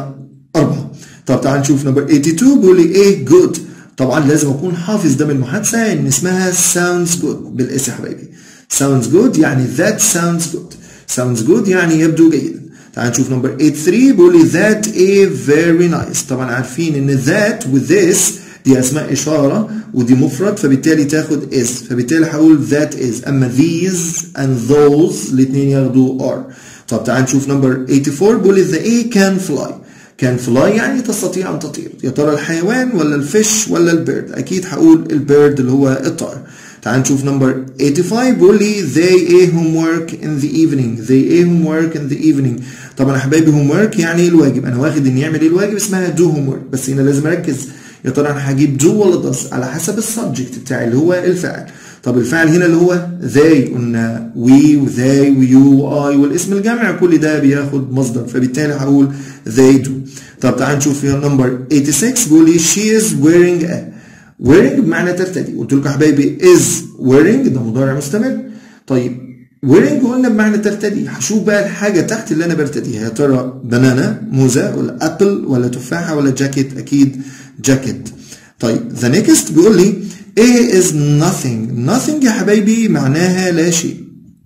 4 طب تعال نشوف نمبر 82 بيقول لي ايه جود طبعا لازم اكون حافظ ده من المحادثه ان اسمها sounds good بالاس يا حبايبي sounds good يعني that sounds good sounds good يعني يبدو جيدا تعال نشوف نمبر 83 بيقول لي that a very nice طبعا عارفين ان that with this دي اسماء اشاره ودي مفرد فبالتالي تاخد is فبالتالي هقول that is اما these and those الاثنين ياخدوا are طب تعال نشوف نمبر 84 بيقول لي the a can fly كان فلاي يعني تستطيع ان تطير يا ترى الحيوان ولا الفيش ولا البيرد اكيد هقول البيرد اللي هو الطائر تعال نشوف نمبر 85 بيقول لي they a homework in the evening they a homework in the evening طبعا يا حبايبي homework يعني الواجب انا واخد ان يعمل ايه الواجب اسمها do homework بس هنا لازم اركز يا ترى انا هجيب do ولا does على حسب السبجكت بتاعي اللي هو الفاعل طب الفعل هنا اللي هو they قلنا we و they و you و I والاسم الجمع كل ده بياخد مصدر فبالتالي هقول they do طب تعال نشوف نمبر 86 بيقول لي she is wearing a wearing بمعنى ترتدي قلت لكم يا حبايبي is wearing ده مضارع مستمر طيب wearing قلنا بمعنى ترتدي هشوف بقى الحاجه تحت اللي انا برتديها يا ترى بنانا موزه ولا ابل ولا تفاحه ولا جاكيت اكيد جاكيت طيب the next بيقول لي A is nothing nothing يا حبايبي معناها لا شيء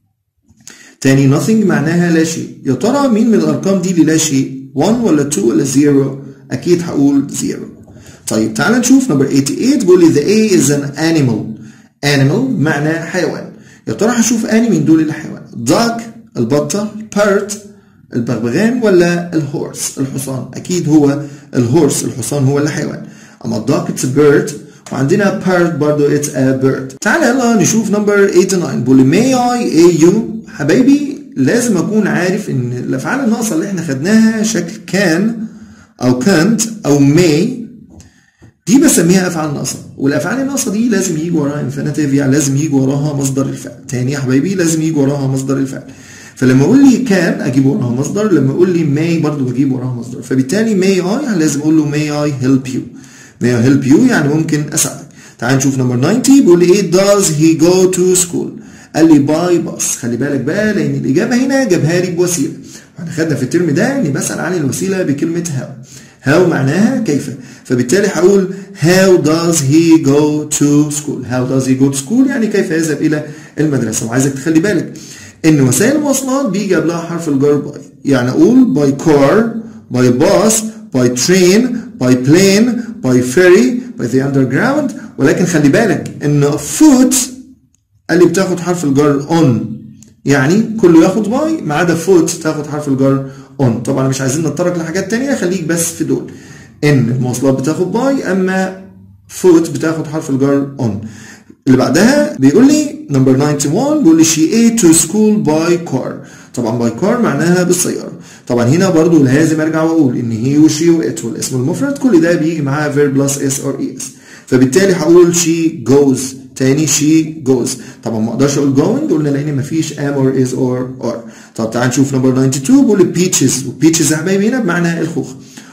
تاني nothing معناها لا شيء يا ترى مين من الارقام دي اللي لا شيء 1 ولا 2 ولا 0 اكيد هقول 0 طيب تعال نشوف نمبر 88 بيقول لي the A is an animal animal بمعنى حيوان يا ترى هشوف اني من دول الحيوان dog البطه parrot البغبغان ولا الهورس الحصان اكيد هو الهورس الحصان هو الحيوان اما الدوج اتس bird وعندنا parrot برضو it's a bird تعال يلا نشوف نمبر 89 بيقول لي may I a you حبايبي لازم اكون عارف ان الافعال الناقصه اللي احنا خدناها شكل كان او كانت او may دي بسميها افعال ناقصه والافعال الناقصه دي لازم يجي وراها انفينيتيف يعني لازم يجي وراها مصدر الفعل تاني يا حبايبي لازم يجي وراها مصدر الفعل فلما اقول لي كان اجيب وراها مصدر لما اقول لي may برضو بجيب وراها مصدر فبالتالي may I يعني لازم اقول له may I help you may I help you يعني ممكن اساعدك تعال نشوف نمبر 90 بيقول لي ايه does he go to school قال لي باي باص خلي بالك بقى لان الاجابه هنا جابها لي بوسيله واحنا خدنا في الترم ده اني بسال عن الوسيله بكلمه هاو هاو معناها كيف فبالتالي هقول how does he go to school how does he go to school يعني كيف يذهب الى المدرسه وعايزك تخلي بالك ان وسائل المواصلات بيجي قبلها حرف الجر باي يعني اقول by car by bus by train by plane by ferry by the underground ولكن خلي بالك ان foot قال لي بتاخد حرف الجر on يعني كله ياخد باي ما عدا فوت تاخد حرف الجر on طبعا مش عايزين نتطرق لحاجات تانية خليك بس في دول ان المواصلات بتاخد باي اما فوت بتاخد حرف الجر on اللي بعدها بيقول لي نمبر 91 بيقول لي she ate to school by car طبعا باي كار معناها بالسياره طبعا هنا برضو لازم ارجع واقول ان هي وشي وات والاسم المفرد كل ده بيجي معاها verb plus s or es فبالتالي هقول she goes تاني she goes طبعا ما اقدرش اقول going قلنا لان مفيش am or is or are طب تعال نشوف نمبر 92 بيقول peaches وpeaches يا حبايبي هنا بمعنى الخوخ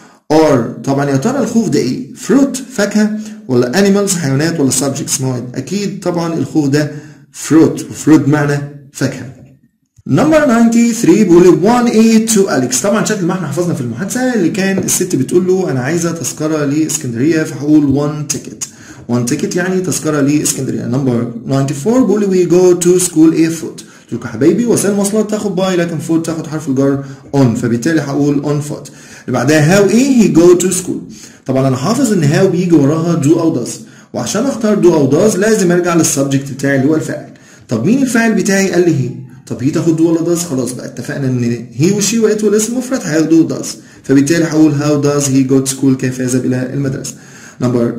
or طبعا يا ترى الخوخ ده ايه fruit فاكهه ولا animals حيوانات ولا subjects مواد اكيد طبعا الخوخ ده fruit وفروت بمعنى فاكهه نمبر 93 بيقول 1 A to Alex طبعا شكل ما احنا حفظنا في المحادثه اللي كان الست بتقول له انا عايزه تذكره لاسكندريه فهقول 1 ticket 1 ticket يعني تذكره لاسكندريه نمبر 94 بيقول وي جو تو سكول ايه فوت قلت لكم يا حبايبي وسائل المواصلات تاخد باي لكن فوت تاخد حرف الجر اون فبالتالي هقول اون فوت اللي بعدها هاو ايه هي جو تو سكول طبعا انا حافظ ان هاو بيجي وراها دو او داز وعشان اختار دو او داز لازم ارجع للسبجكت بتاعي اللي هو الفاعل طب مين الفاعل بتاعي قال لي هي طب هي تاخد دو ولا داز خلاص بقى اتفقنا ان هي وشي وات والاسم مفرد هياخدوا داز فبالتالي هقول هاو داز هي جو تو سكول كيف يذهب الى المدرسه نمبر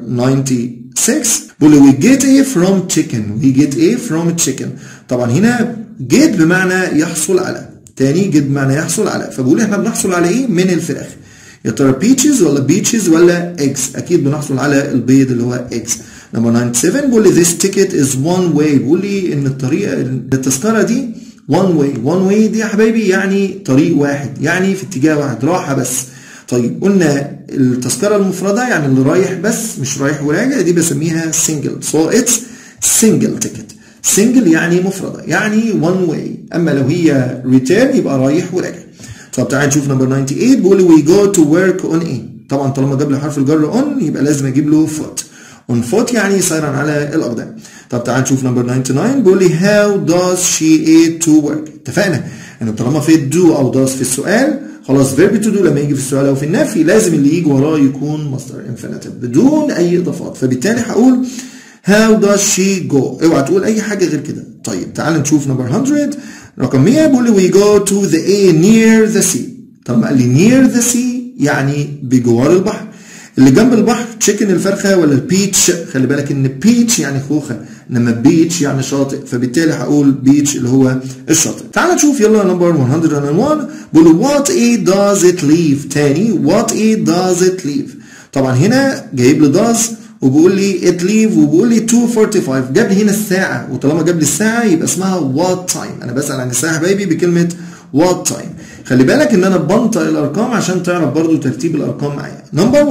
96 بيقول we get a from chicken we get a from chicken طبعا هنا get بمعنى يحصل على تاني get بمعنى يحصل على فبقول احنا بنحصل على ايه من الفراخ يا ترى بيتشز ولا بيتشز ولا eggs اكيد بنحصل على البيض اللي هو eggs نمبر 97 بيقول لي this ticket is one way بيقول لي ان الطريقه التذكره دي one way one way دي يا حبايبي يعني طريق واحد يعني في اتجاه واحد راحه بس طيب قلنا التذكره المفرده يعني اللي رايح بس مش رايح وراجع دي بسميها single so it's single ticket single يعني مفردة يعني one way أما لو هي return يبقى رايح وراجع طب تعالى نشوف نمبر 98 بيقول we go to work on a طبعا طالما جاب لي حرف الجر on يبقى لازم اجيب له foot on foot يعني سيرا على الأقدام طب تعالى نشوف نمبر 99 بيقول لي how does she eat to work اتفقنا ان طالما في do او does في السؤال خلاص verb to do لما يجي في السؤال او في النفي لازم اللي يجي وراه يكون مصدر infinitive بدون اي اضافات فبالتالي هقول how does she go اوعى تقول اي حاجه غير كده طيب تعال نشوف نمبر 100 رقم 100 بيقول لي we go to the A near the sea طب ما قال لي near the sea يعني بجوار البحر اللي جنب البحر تشيكن الفرخه ولا البيتش خلي بالك ان بيتش يعني خوخه انما بيتش يعني شاطئ فبالتالي هقول بيتش اللي هو الشاطئ تعال نشوف يلا نمبر 101 بيقول what a does it leave تاني what a does it leave طبعا هنا جايب لي does وبيقول لي it leave وبيقول لي 2:45 جاب لي هنا الساعه وطالما جاب لي الساعه يبقى اسمها what time انا بسال عن الساعه حبايبي بكلمه what time خلي بالك ان انا بنطق الارقام عشان تعرف برضو ترتيب الارقام معايا نمبر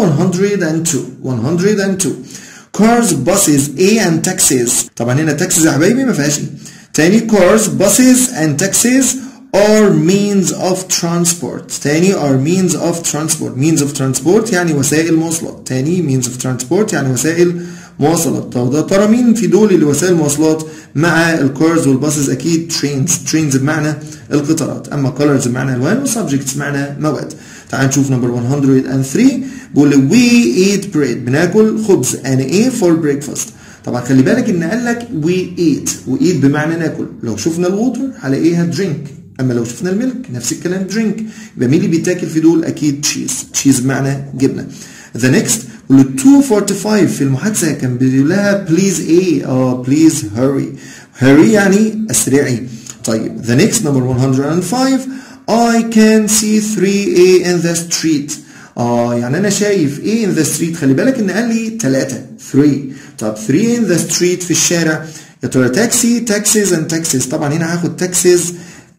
102 102 cars buses A and taxis طبعا هنا taxis يا حبايبي ما فيهاش ايه تاني cars buses and taxis are means of transport تاني are means of transport means of transport يعني وسائل مواصلات تاني means of transport يعني وسائل مواصلات طب ده ترى مين في دول اللي وسائل مواصلات مع الكارز والباصز اكيد trains trains بمعنى القطارات اما colors بمعنى الوان وسبجكتس بمعنى مواد تعال نشوف نمبر 103 بيقول we eat bread بناكل خبز and a for breakfast طبعا خلي بالك ان قال لك we eat و eat بمعنى ناكل لو شفنا الووتر هلاقيها drink اما لو شفنا الميلك نفس الكلام درينك يبقى مين اللي بيتاكل في دول اكيد تشيز تشيز بمعنى جبنه ذا نيكست وال 245 في المحادثه كان بيقول لها بليز ايه اه بليز هurry hurry يعني اسرعي طيب ذا نيكست نمبر 105 I can see 3A in the street اه يعني انا شايف ايه in the street خلي بالك ان قال لي 3 3 طب 3 in the street في الشارع يا ترى تاكسي تاكسيز اند تاكسيز طبعا هنا هاخد تاكسيز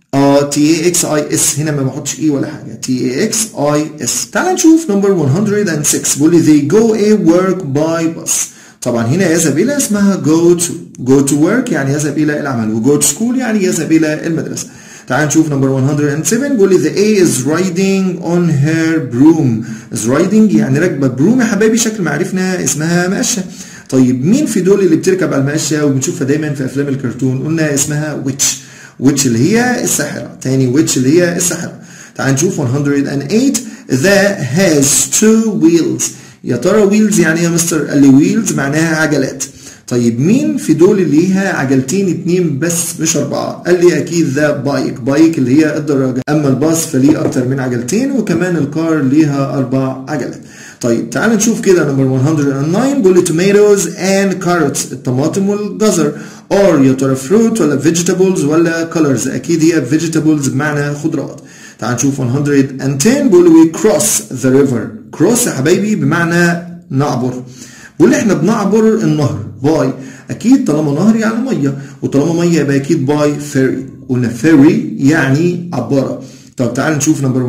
اه تي اي اكس اي اس هنا ما بحطش اي ولا حاجه تي اي اكس اي اس تعال نشوف نمبر 106 بيقول لي they go a work by bus طبعا هنا يذهب الى اسمها go to go to work يعني يذهب الى العمل و go to school يعني يذهب الى المدرسه تعال نشوف نمبر 107 بيقول لي the A is riding on her broom is riding يعني راكبه بروم يا حبايبي شكل ما عرفنا اسمها مقشه طيب مين في دول اللي بتركب على المقشه وبنشوفها دايما في افلام الكرتون قلنا اسمها witch witch اللي هي الساحره تاني witch اللي هي الساحره تعال نشوف 108 that has two wheels يا ترى wheels يعني ايه يا مستر قال لي wheels معناها عجلات طيب مين في دول اللي ليها عجلتين اتنين بس مش أربعة؟ قال لي أكيد ذا بايك، بايك اللي هي الدراجة، أما الباص فليه أكتر من عجلتين وكمان الكار ليها أربع عجلات. طيب تعال نشوف كده نمبر 109 بيقول لي tomatoes and carrots الطماطم والجزر or يا ترى fruit ولا vegetables ولا colors أكيد هي vegetables بمعنى خضروات. تعال نشوف 110 بيقول لي we cross the river cross يا حبايبي بمعنى نعبر. بيقول لي احنا بنعبر النهر باي اكيد طالما نهر يعني ميه وطالما ميه يبقى اكيد باي فيري قلنا فيري يعني عباره طب تعال نشوف نمبر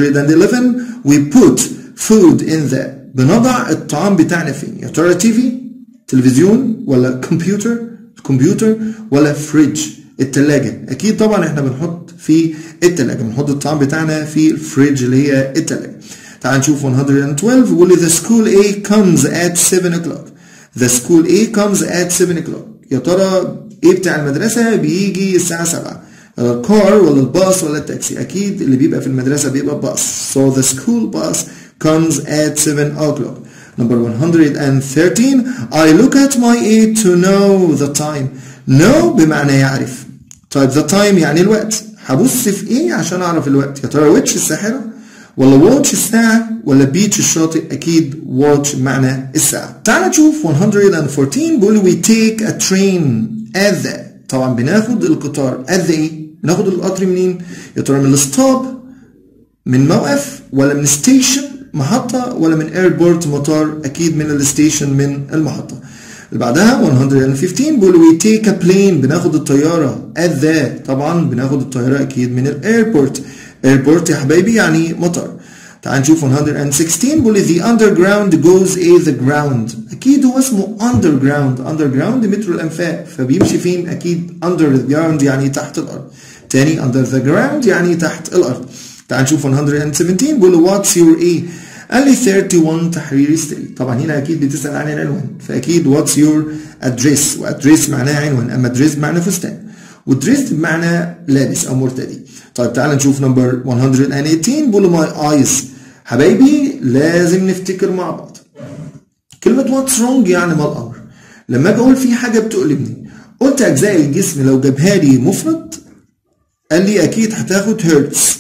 111 we put food in the بنضع الطعام بتاعنا فين يا ترى تي في تلفزيون ولا كمبيوتر الكمبيوتر ولا فريج التلاجة اكيد طبعا احنا بنحط في التلاجة بنحط الطعام بتاعنا في الفريج اللي هي التلاجة تعال نشوف 112 بيقول لي the school A comes at 7 o'clock the school A comes at 7 o'clock يا ترى ايه بتاع المدرسة بيجي الساعة 7 الكار ولا الباص ولا التاكسي اكيد اللي بيبقى في المدرسة بيبقى باص so the school bus comes at 7 o'clock number 113 I look at my A to know the time know بمعنى يعرف طيب the time يعني الوقت هبص في ايه عشان اعرف الوقت يا ترى ويتش الساحرة ولا واتش الساعة ولا بيتش الشاطئ أكيد واتش بمعنى الساعة. تعال نشوف 114 بيقول we take a train at the طبعا بناخد القطار at the ايه؟ بناخد القطر منين؟ يا ترى من الستوب من موقف ولا من ستيشن محطة ولا من ايربورت مطار أكيد من الستيشن من المحطة. اللي بعدها 115 بيقول we take a plane بناخد الطيارة at the طبعا بناخد الطيارة أكيد من الايربورت. ايربورت يا حبايبي يعني مطار تعال نشوف 116 بيقول the underground goes a the ground اكيد هو اسمه underground underground مترو الانفاق فبيمشي فين اكيد under the ground يعني تحت الارض تاني under the ground يعني تحت الارض تعال نشوف 117 بيقول what's your a قال لي 31 تحرير ستريت طبعا هنا اكيد بتسال عن العنوان فاكيد what's your address وادريس معناها عنوان اما دريس بمعنى فستان ودريس بمعنى لابس او مرتدي طيب تعال نشوف نمبر 118 بيقول ماي ايز حبايبي لازم نفتكر مع بعض كلمة واتس رونج يعني ما الأمر لما أجي أقول في حاجة بتؤلمني قلت أجزاء الجسم لو جابها لي مفرد قال لي أكيد هتاخد هيرتس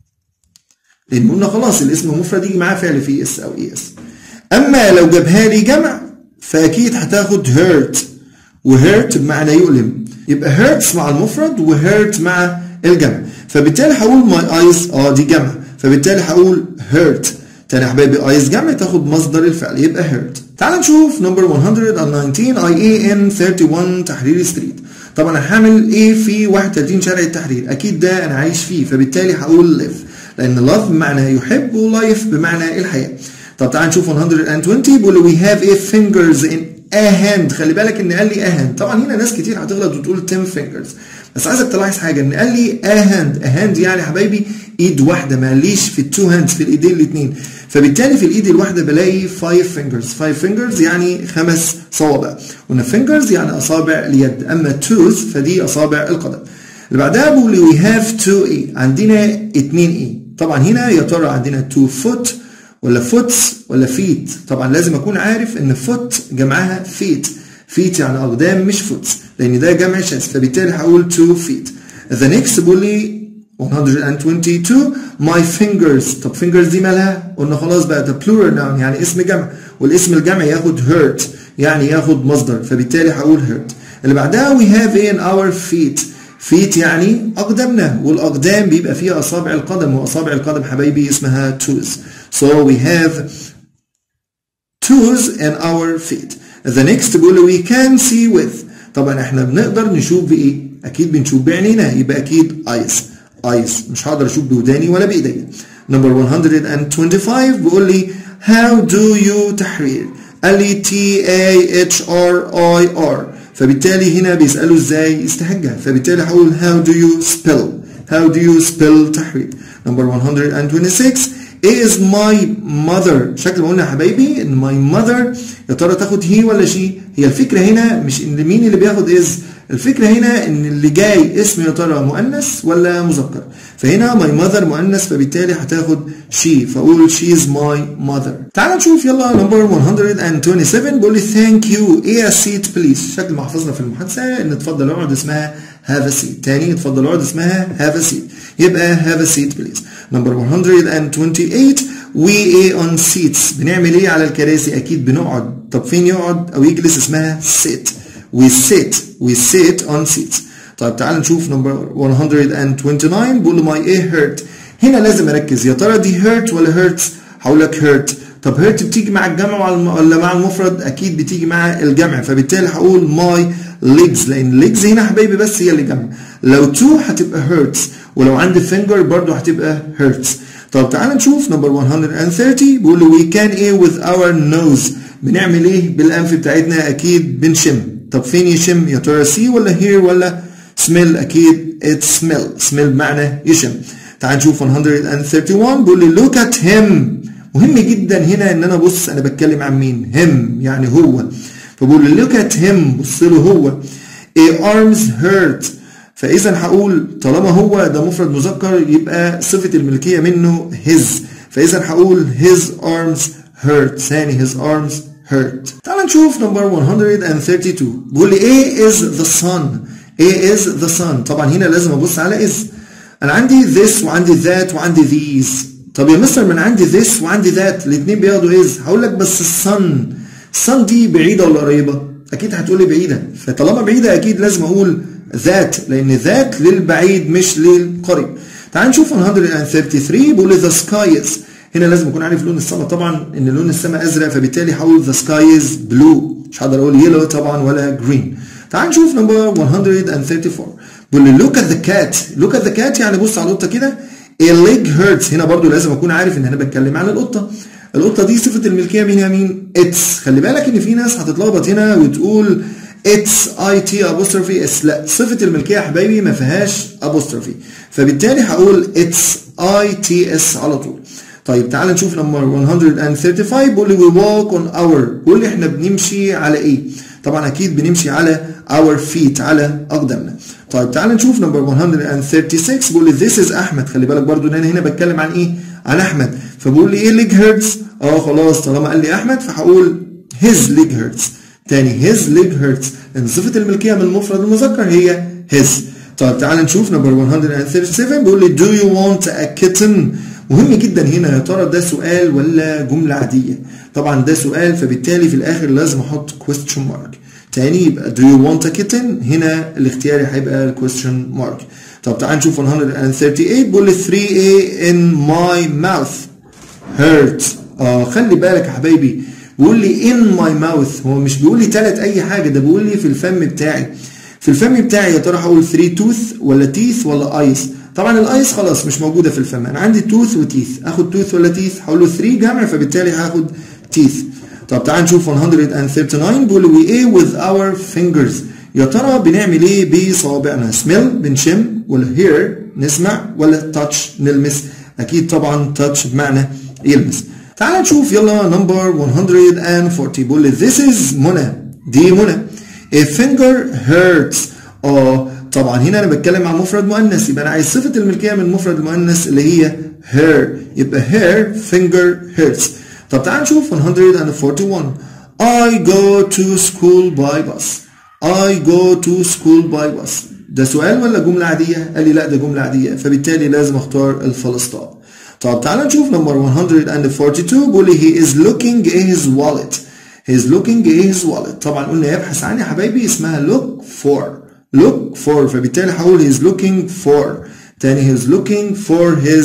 لأن قلنا خلاص الاسم مفرد يجي معاه فعل في اس أو اي اس أما لو جابها لي جمع فأكيد هتاخد هيرت وهيرت بمعنى يؤلم يبقى هيرتس مع المفرد وهيرت مع الجمع فبالتالي هقول ماي ايز اه دي جمع فبالتالي هقول هيرت تاني يا حبايبي ايز جمع تاخد مصدر الفعل يبقى هيرت تعال نشوف نمبر 119 اي اي ان 31 تحرير ستريت طبعا انا هعمل ايه في 31 شارع التحرير اكيد ده انا عايش فيه فبالتالي هقول live لان لاف بمعنى يحب ولايف بمعنى الحياه طب تعال نشوف 120 بيقول we have a fingers in a hand خلي بالك ان قال لي a hand طبعا هنا ناس كتير هتغلط وتقول 10 fingers بس عايزك تلاحظ حاجه ان قال لي a hand a hand يعني يا حبايبي ايد واحده ما قاليش في التو هاندز في الايدين الاثنين فبالتالي في الايد الواحده بلاقي 5 fingers 5 fingers يعني خمس صوابع قلنا fingers يعني اصابع اليد اما tooth فدي اصابع القدم اللي بعدها بقول لي we have two a عندنا اتنين ايه طبعا هنا يا ترى عندنا two foot ولا فوتس ولا فيت طبعا لازم اكون عارف ان فوت جمعها فيت فيت يعني اقدام مش فوتس لان ده جمع شاذ فبالتالي هقول تو فيت the next بيقول لي 122 my fingers طب fingers دي مالها قلنا خلاص بقى ده plural noun يعني اسم جمع والاسم الجمع ياخد hurt يعني ياخد مصدر فبالتالي هقول hurt اللي بعدها we have in our feet feet يعني أقدامنا والأقدام بيبقى فيها أصابع القدم وأصابع القدم حبايبي اسمها toes so we have toes in our feet the next بيقول we can see with طبعا احنا بنقدر نشوف بايه اكيد بنشوف بعينينا يبقى اكيد eyes eyes مش هقدر اشوف بوداني ولا بايديا number 125 بيقول لي how do you تحرير قال لي T A H R I R فبالتالي هنا بيسألوا ازاي استهجة فبالتالي هقول how do you spell how do you spell تحرير number 126 is my mother شكل ما قلنا يا حبايبي ان my mother يا ترى تاخد هي ولا شي هي الفكرة هنا مش ان مين اللي بياخد is الفكرة هنا ان اللي جاي اسم يا ترى مؤنث ولا مذكر فهنا my mother مؤنث فبالتالي هتاخد she فاقول she is my mother تعال نشوف يلا نمبر 127 بيقول لي thank you ايه a seat please شكل ما حفظنا في المحادثة ان اتفضل اقعد اسمها have a seat تاني اتفضل اقعد اسمها have a seat يبقى have a seat please نمبر 128 we a on seats بنعمل ايه على الكراسي اكيد بنقعد طب فين يقعد او يجلس اسمها sit we sit we sit on seats طيب تعال نشوف نمبر 129 بيقول له my ايه hurt هنا لازم اركز يا ترى دي hurt ولا hurts هقول لك hurt طب hurt بتيجي مع الجمع ولا مع المفرد اكيد بتيجي مع الجمع فبالتالي هقول my legs لان legs هنا حبايبي بس هي اللي جمع لو two هتبقى hurts ولو عندي finger برضو هتبقى hurts طب تعال نشوف نمبر 130 بيقول له we can ايه with our nose بنعمل ايه بالانف بتاعتنا اكيد بنشم طب فين يشم يا ترى سي ولا هير ولا smell اكيد it smell smell بمعنى يشم تعال نشوف 131 بيقول لي look at him مهم جدا هنا ان انا بص انا بتكلم عن مين him يعني هو فبقول لي look at him بص له هو a arms hurt فاذا هقول طالما هو ده مفرد مذكر يبقى صفه الملكيه منه his فاذا هقول his arms hurt ثاني his arms hurt تعال نشوف نمبر 132 بيقول لي ايه is the sun ايه is the sun طبعا هنا لازم ابص على is انا عندي this وعندي that وعندي these طب يا مستر من عندي this وعندي that الاثنين بياخدوا is هقول لك بس الصن الصن دي بعيده ولا قريبه اكيد هتقولي بعيده فطالما بعيده اكيد لازم اقول ذات لان ذات للبعيد مش للقريب تعال نشوف 133 بيقول لي the sky is هنا لازم اكون عارف لون السماء طبعا ان لون السماء ازرق فبالتالي هقول the sky is blue مش هقدر اقول yellow طبعا ولا green تعال نشوف نمبر 134 بيقول لي look at the cat look at the cat يعني بص على القطه كده a leg hurts هنا برضو لازم اكون عارف ان انا بتكلم عن القطه القطه دي صفه الملكيه مين مين اتس خلي بالك ان في ناس هتتلخبط هنا وتقول اتس اي تي apostrophe اس لا صفه الملكيه يا حبايبي ما فيهاش apostrophe فبالتالي هقول اتس اي تي اس على طول طيب تعال نشوف نمبر 135 بيقول لي we walk on our بيقول لي احنا بنمشي على ايه طبعا اكيد بنمشي على our feet على اقدامنا طيب تعال نشوف نمبر 136 بيقول لي this is احمد خلي بالك برضو ان انا هنا بتكلم عن ايه عن احمد فبقول لي ايه leg hurts اه خلاص طالما قال لي احمد فهقول his leg hurts تاني his leg hurts لان صفه الملكيه من المفرد المذكر هي his طيب تعال نشوف نمبر 137 بيقول لي do you want a kitten مهم جدا هنا يا ترى ده سؤال ولا جمله عاديه طبعا ده سؤال فبالتالي في الاخر لازم احط question mark تاني يبقى do you want a kitten هنا الاختياري هيبقى question mark طب تعال نشوف 138 بيقول لي 3a in my mouth hurt اه خلي بالك يا حبايبي بيقول لي in my mouth هو مش بيقول لي تلات اي حاجه ده بيقول لي في الفم بتاعي في الفم بتاعي يا ترى هقول 3 tooth ولا teeth ولا eyes طبعا الايس خلاص مش موجوده في الفم انا عندي توث وتيث اخد توث ولا تيث هقول له 3 جمع فبالتالي هاخد تيث طب تعال نشوف 139 بيقول لي we ايه with our fingers يا ترى بنعمل ايه بصوابعنا سميل بنشم ولا هير نسمع ولا تاتش نلمس اكيد طبعا تاتش بمعنى يلمس تعال نشوف يلا نمبر 140 بيقول لي this is منى دي منى a finger hurts اه طبعا هنا انا بتكلم عن مفرد مؤنث يبقى انا عايز صفه الملكيه من مفرد المؤنث اللي هي her يبقى her finger hurts طب تعال نشوف 141 I go to school by bus I go to school by bus ده سؤال ولا جملة عادية؟ قال لي لا ده جملة عادية فبالتالي لازم اختار الفلسطاء طب تعال نشوف نمبر 142 بيقول لي he is looking at his wallet he is looking at his wallet طبعا قلنا يبحث عن يا حبايبي اسمها look for look for فبالتالي هقول he is looking for تاني he is looking for his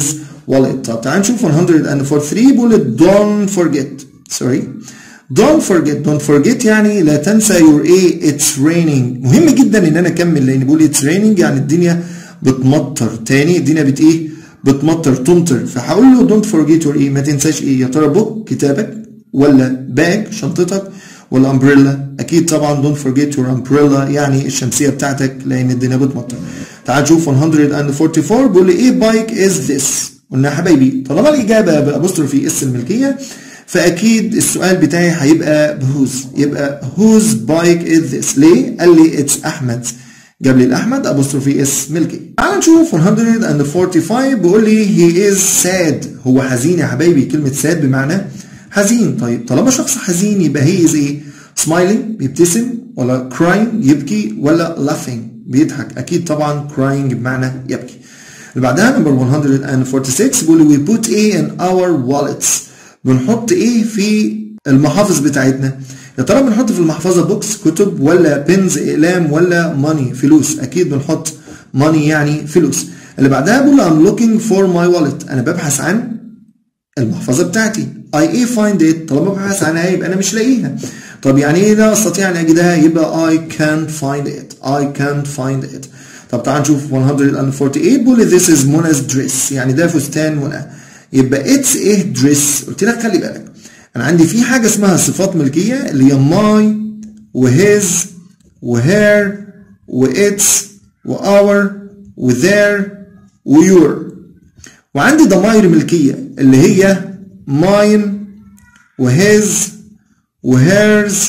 wallet طب تعال نشوف 143 بيقول don't forget sorry don't forget don't forget يعني لا تنسى your a it's raining مهم جدا ان انا اكمل لان بيقول it's raining يعني الدنيا بتمطر تاني الدنيا بت ايه بتمطر تمطر فهقول له don't forget your ايه ما تنساش ايه يا ترى بوك كتابك ولا باج شنطتك ولا امبريلا اكيد طبعا don't forget your umbrella يعني الشمسيه بتاعتك لان الدنيا بتمطر تعال نشوف 144 بيقول لي ايه بايك از ذس قلنا يا حبايبي طالما الاجابه بابوستروفي اس الملكيه فاكيد السؤال بتاعي هيبقى بهوز يبقى whose bike is this ليه قال لي اتس احمد جاب لي الاحمد ابوستروفي اس ملكي تعال نشوف 145 بيقول لي he is sad هو حزين يا حبايبي كلمه sad بمعنى حزين طيب طالما شخص حزين يبقى he is ايه smiling بيبتسم ولا crying يبكي ولا laughing بيضحك اكيد طبعا crying بمعنى يبكي اللي بعدها نمبر 146 بيقول لي we put a in our wallets بنحط ايه في المحافظ بتاعتنا يا ترى بنحط في المحفظه بوكس كتب ولا بنز اقلام ولا ماني فلوس اكيد بنحط ماني يعني فلوس اللي بعدها بقول I'm looking for my wallet انا ببحث عن المحفظه بتاعتي I ايه find it طالما ببحث عنها يبقى انا مش لاقيها طب يعني ايه لا استطيع ان اجدها يبقى I can't find it I can't find it طب تعال نشوف 148 بيقول this is Mona's dress يعني ده فستان منى يبقى اتس ايه دريس قلت لك خلي بالك انا عندي في حاجه اسمها صفات ملكيه اللي هي ماي وهيز وهير واتس واور وذير ويور وعندي ضمائر ملكيه اللي هي ماين وهيز وهيرز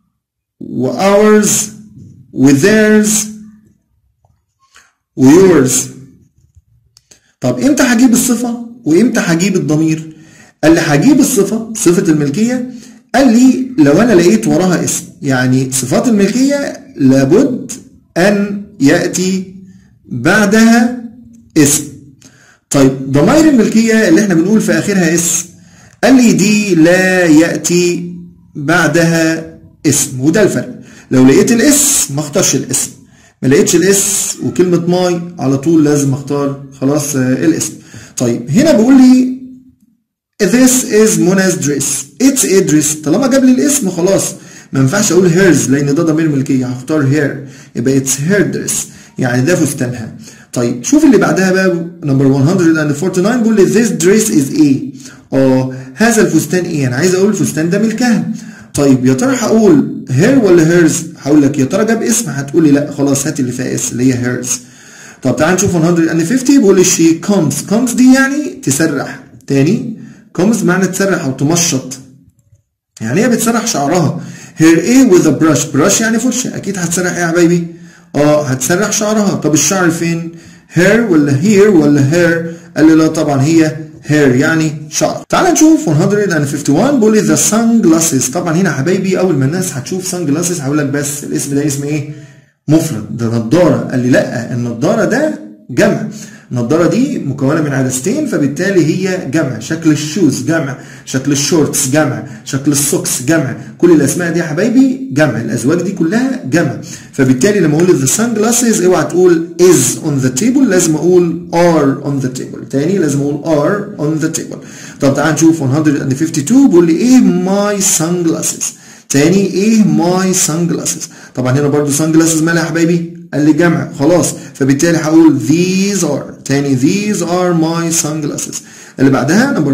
واورز وذيرز ويورز طب امتى هجيب الصفه وامتى هجيب الضمير قال لي هجيب الصفه صفه الملكيه قال لي لو انا لقيت وراها اسم يعني صفات الملكيه لابد ان ياتي بعدها اسم طيب ضمائر الملكيه اللي احنا بنقول في اخرها اسم قال لي دي لا ياتي بعدها اسم وده الفرق لو لقيت الاسم ما اختارش الاسم ما لقيتش الاس وكلمه ماي على طول لازم اختار خلاص الاسم طيب هنا بيقول لي this is Mona's dress it's a dress طالما جاب لي الاسم خلاص ما ينفعش اقول hers لان ده ضمير ملكيه هختار her يبقى it's her dress يعني ده فستانها طيب شوف اللي بعدها بقى نمبر 149 بيقول لي this dress is a اه هذا الفستان ايه انا عايز اقول الفستان ده ملكها طيب يا ترى هقول her ولا hers هقول لك يا ترى جاب اسم هتقول لي لا خلاص هات اللي فيها اس اللي هي hers طب تعال نشوف 150 بيقول لي she comes comes دي يعني تسرح تاني comes معنى تسرح او تمشط يعني هي بتسرح شعرها her a with a brush brush يعني فرشه اكيد هتسرح ايه يا حبايبي اه هتسرح شعرها طب الشعر فين hair ولا here ولا hair قال لي لا طبعا هي hair يعني شعر تعال نشوف 151 بيقول لي the sunglasses طبعا هنا حبايبي اول ما الناس هتشوف sunglasses هقول لك بس الاسم ده اسم ايه مفرد ده نضاره قال لي لا النضاره ده جمع النضاره دي مكونه من عدستين فبالتالي هي جمع شكل الشوز جمع شكل الشورتس جمع شكل السوكس جمع كل الاسماء دي يا حبايبي جمع الازواج دي كلها جمع فبالتالي لما اقول the sunglasses اوعى تقول is on the table لازم اقول are on the table تاني لازم اقول are on the table طب تعال نشوف 152 بيقول لي ايه my sunglasses تاني ايه ماي سان جلاسز طبعا هنا برضو سان جلاسز مالها يا حبايبي قال لي جمع خلاص فبالتالي هقول these are تاني these are my sunglasses اللي بعدها نمبر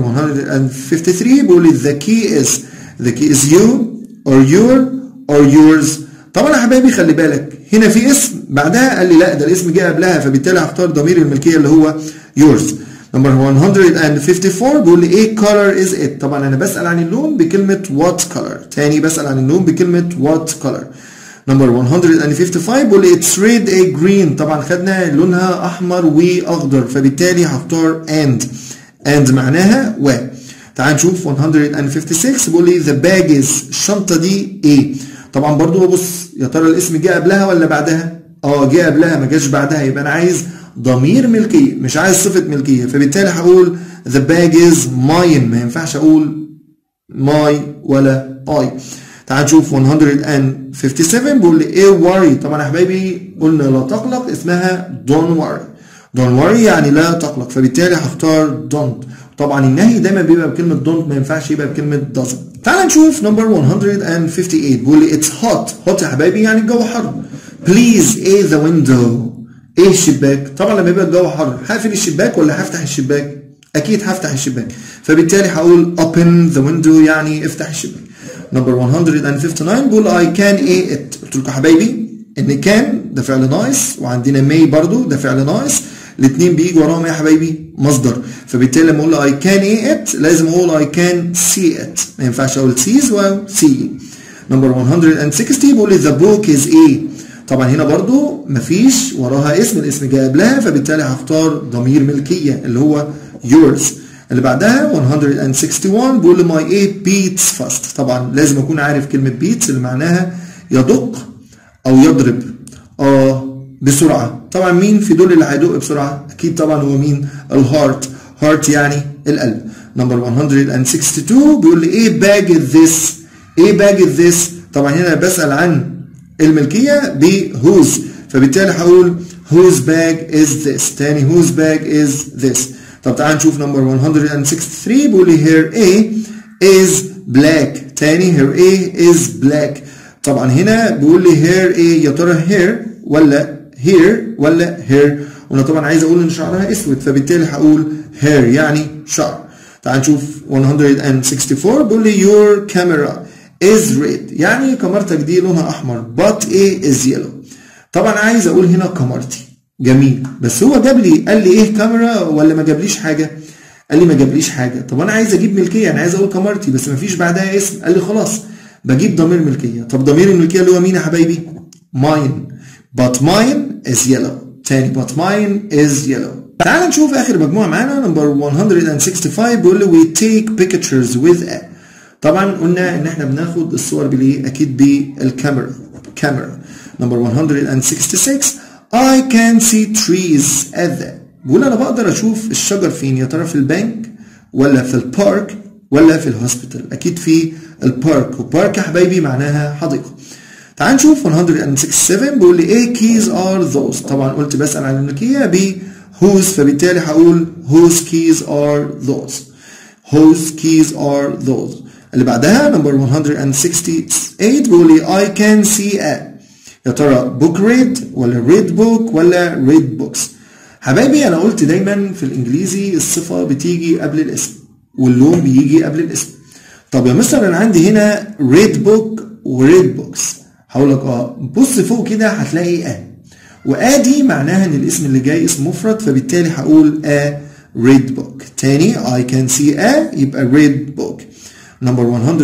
153 بيقول لي the key is the key is you or your or yours طبعا يا حبايبي خلي بالك هنا في اسم بعدها قال لي لا ده الاسم جه قبلها فبالتالي هختار ضمير الملكيه اللي هو yours نمبر 154 بيقول لي ايه color is it طبعا انا بسال عن اللون بكلمه what color تاني بسال عن اللون بكلمه what color نمبر 155 بيقول لي it's red a green طبعا خدنا لونها احمر واخضر فبالتالي هختار and and معناها و تعال نشوف 156 بيقول لي the bag is الشنطه دي ايه طبعا برضو ببص يا ترى الاسم جه قبلها ولا بعدها اه جه قبلها ما جاش بعدها يبقى انا عايز ضمير ملكيه مش عايز صفه ملكيه فبالتالي هقول the bag is mine ما ينفعش اقول my ولا I تعال نشوف 157 بيقول لي ايه worry طبعا يا حبايبي قلنا لا تقلق اسمها don't worry don't worry يعني لا تقلق فبالتالي هختار don't طبعا النهي دايما بيبقى بكلمة don't ما ينفعش يبقى بكلمة doesn't تعال نشوف number 158 بيقول لي it's hot hot يا حبايبي يعني الجو حر please ايه the window ايه الشباك طبعا لما يبقى الجو حر هقفل الشباك ولا هفتح الشباك اكيد هفتح الشباك فبالتالي هقول open the window يعني افتح الشباك number 159 بيقول I can eat it قلت لكم حبايبي ان كان ده فعل ناقص وعندنا may برضو ده فعل ناقص الاثنين بيجي وراهم يا حبايبي مصدر فبالتالي لما اقول I can eat it لازم اقول I can see it ما ينفعش اقول sees و see number 160 بيقول لي the book is ايه طبعا هنا برضو مفيش وراها اسم الاسم جاي قبلها فبالتالي هختار ضمير ملكية اللي هو yours اللي بعدها 161 بيقول لي my a beats fast طبعا لازم اكون عارف كلمة beats اللي معناها يدق او يضرب اه بسرعة طبعا مين في دول اللي هيدق بسرعة اكيد طبعا هو مين الهارت هارت يعني القلب نمبر 162 بيقول لي ايه باج this ايه باج this طبعا هنا بسأل عن الملكية بهوز فبالتالي هقول whose bag is this تاني whose bag is this طب تعال نشوف نمبر 163 بيقول لي here A is black تاني here A is black طبعا هنا بيقول لي here A يا ترى here ولا here ولا here وانا طبعا عايز اقول ان شعرها اسود فبالتالي هقول hair يعني شعر تعال نشوف 164 بيقول لي your camera is red يعني كاميرتك دي لونها احمر but A is yellow طبعا عايز اقول هنا كاميرتي جميل بس هو جاب لي قال لي ايه كاميرا ولا ما جابليش حاجه قال لي ما جابليش حاجه طب انا عايز اجيب ملكيه انا عايز اقول كاميرتي بس ما فيش بعدها اسم قال لي خلاص بجيب ضمير ملكيه طب ضمير الملكيه اللي هو مين يا حبايبي mine but mine is yellow تاني but mine is yellow تعال نشوف اخر مجموعه معانا نمبر 165 بيقول لي we take pictures with a طبعا قلنا ان احنا بناخد الصور بالايه اكيد بالكاميرا كاميرا نمبر 166 I can see trees at the بقول انا بقدر اشوف الشجر فين يا ترى في البنك ولا في البارك ولا في الهوسبيتال اكيد في البارك وبارك يا حبايبي معناها حديقه تعال نشوف 167 بيقول لي ايه keys are those طبعا قلت بسأل عن الملكية ب whose فبالتالي هقول whose keys are those whose keys are those اللي بعدها نمبر 168 بيقول لي I can see a يا ترى book read ولا read book ولا read books حبايبي انا قلت دايما في الانجليزي الصفة بتيجي قبل الاسم واللون بيجي قبل الاسم طب يا مستر انا عندي هنا read book و read books هقول لك اه بص فوق كده هتلاقي ا وآ دي معناها ان الاسم اللي جاي اسم مفرد فبالتالي هقول a read book تاني I can see a يبقى read book نمبر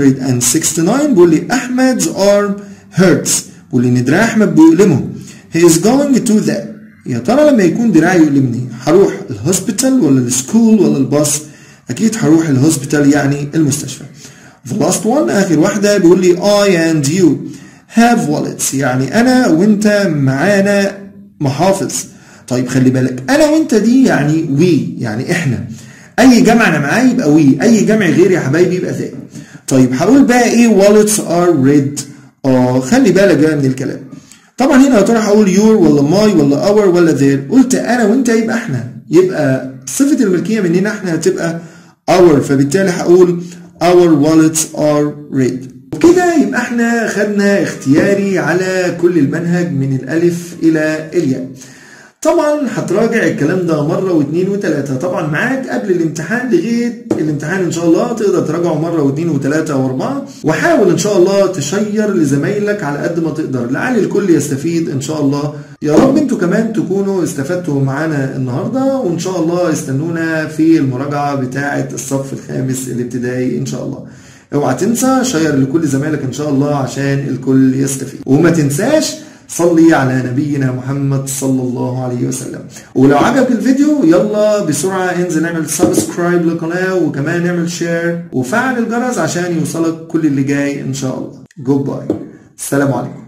169 بيقول لي احمد's arm hurts بيقول لي ان دراع احمد بيؤلمه he is going to the يا ترى لما يكون دراعي يؤلمني هروح الهوسبيتال ولا السكول ولا الباص اكيد هروح الهوسبيتال يعني المستشفى the last one اخر واحده بيقول لي I and you have wallets يعني انا وانت معانا محافظ طيب خلي بالك انا وانت دي يعني وي يعني احنا اي جمع انا معاه يبقى وي اي جمع غير يا حبايبي يبقى ذا طيب هقول بقى ايه wallets are red اه خلي بالك بقى من الكلام طبعا هنا يا ترى هقول يور ولا ماي ولا اور ولا ذير قلت انا وانت يبقى احنا يبقى صفه الملكيه مننا احنا هتبقى اور فبالتالي هقول our wallets are red وكده يبقى احنا خدنا اختياري على كل المنهج من الالف الى الياء طبعا هتراجع الكلام ده مره واثنين وثلاثه طبعا معاك قبل الامتحان لغايه الامتحان ان شاء الله تقدر تراجعه مره واثنين وثلاثه واربعه وحاول ان شاء الله تشير لزمايلك على قد ما تقدر لعل الكل يستفيد ان شاء الله يا رب انتوا كمان تكونوا استفدتوا معانا النهارده وان شاء الله استنونا في المراجعه بتاعه الصف الخامس الابتدائي ان شاء الله اوعى تنسى شير لكل زمايلك ان شاء الله عشان الكل يستفيد وما تنساش صلي على نبينا محمد صلى الله عليه وسلم ولو عجبك الفيديو يلا بسرعة انزل اعمل سبسكرايب للقناة وكمان اعمل شير وفعل الجرس عشان يوصلك كل اللي جاي ان شاء الله جود باي السلام عليكم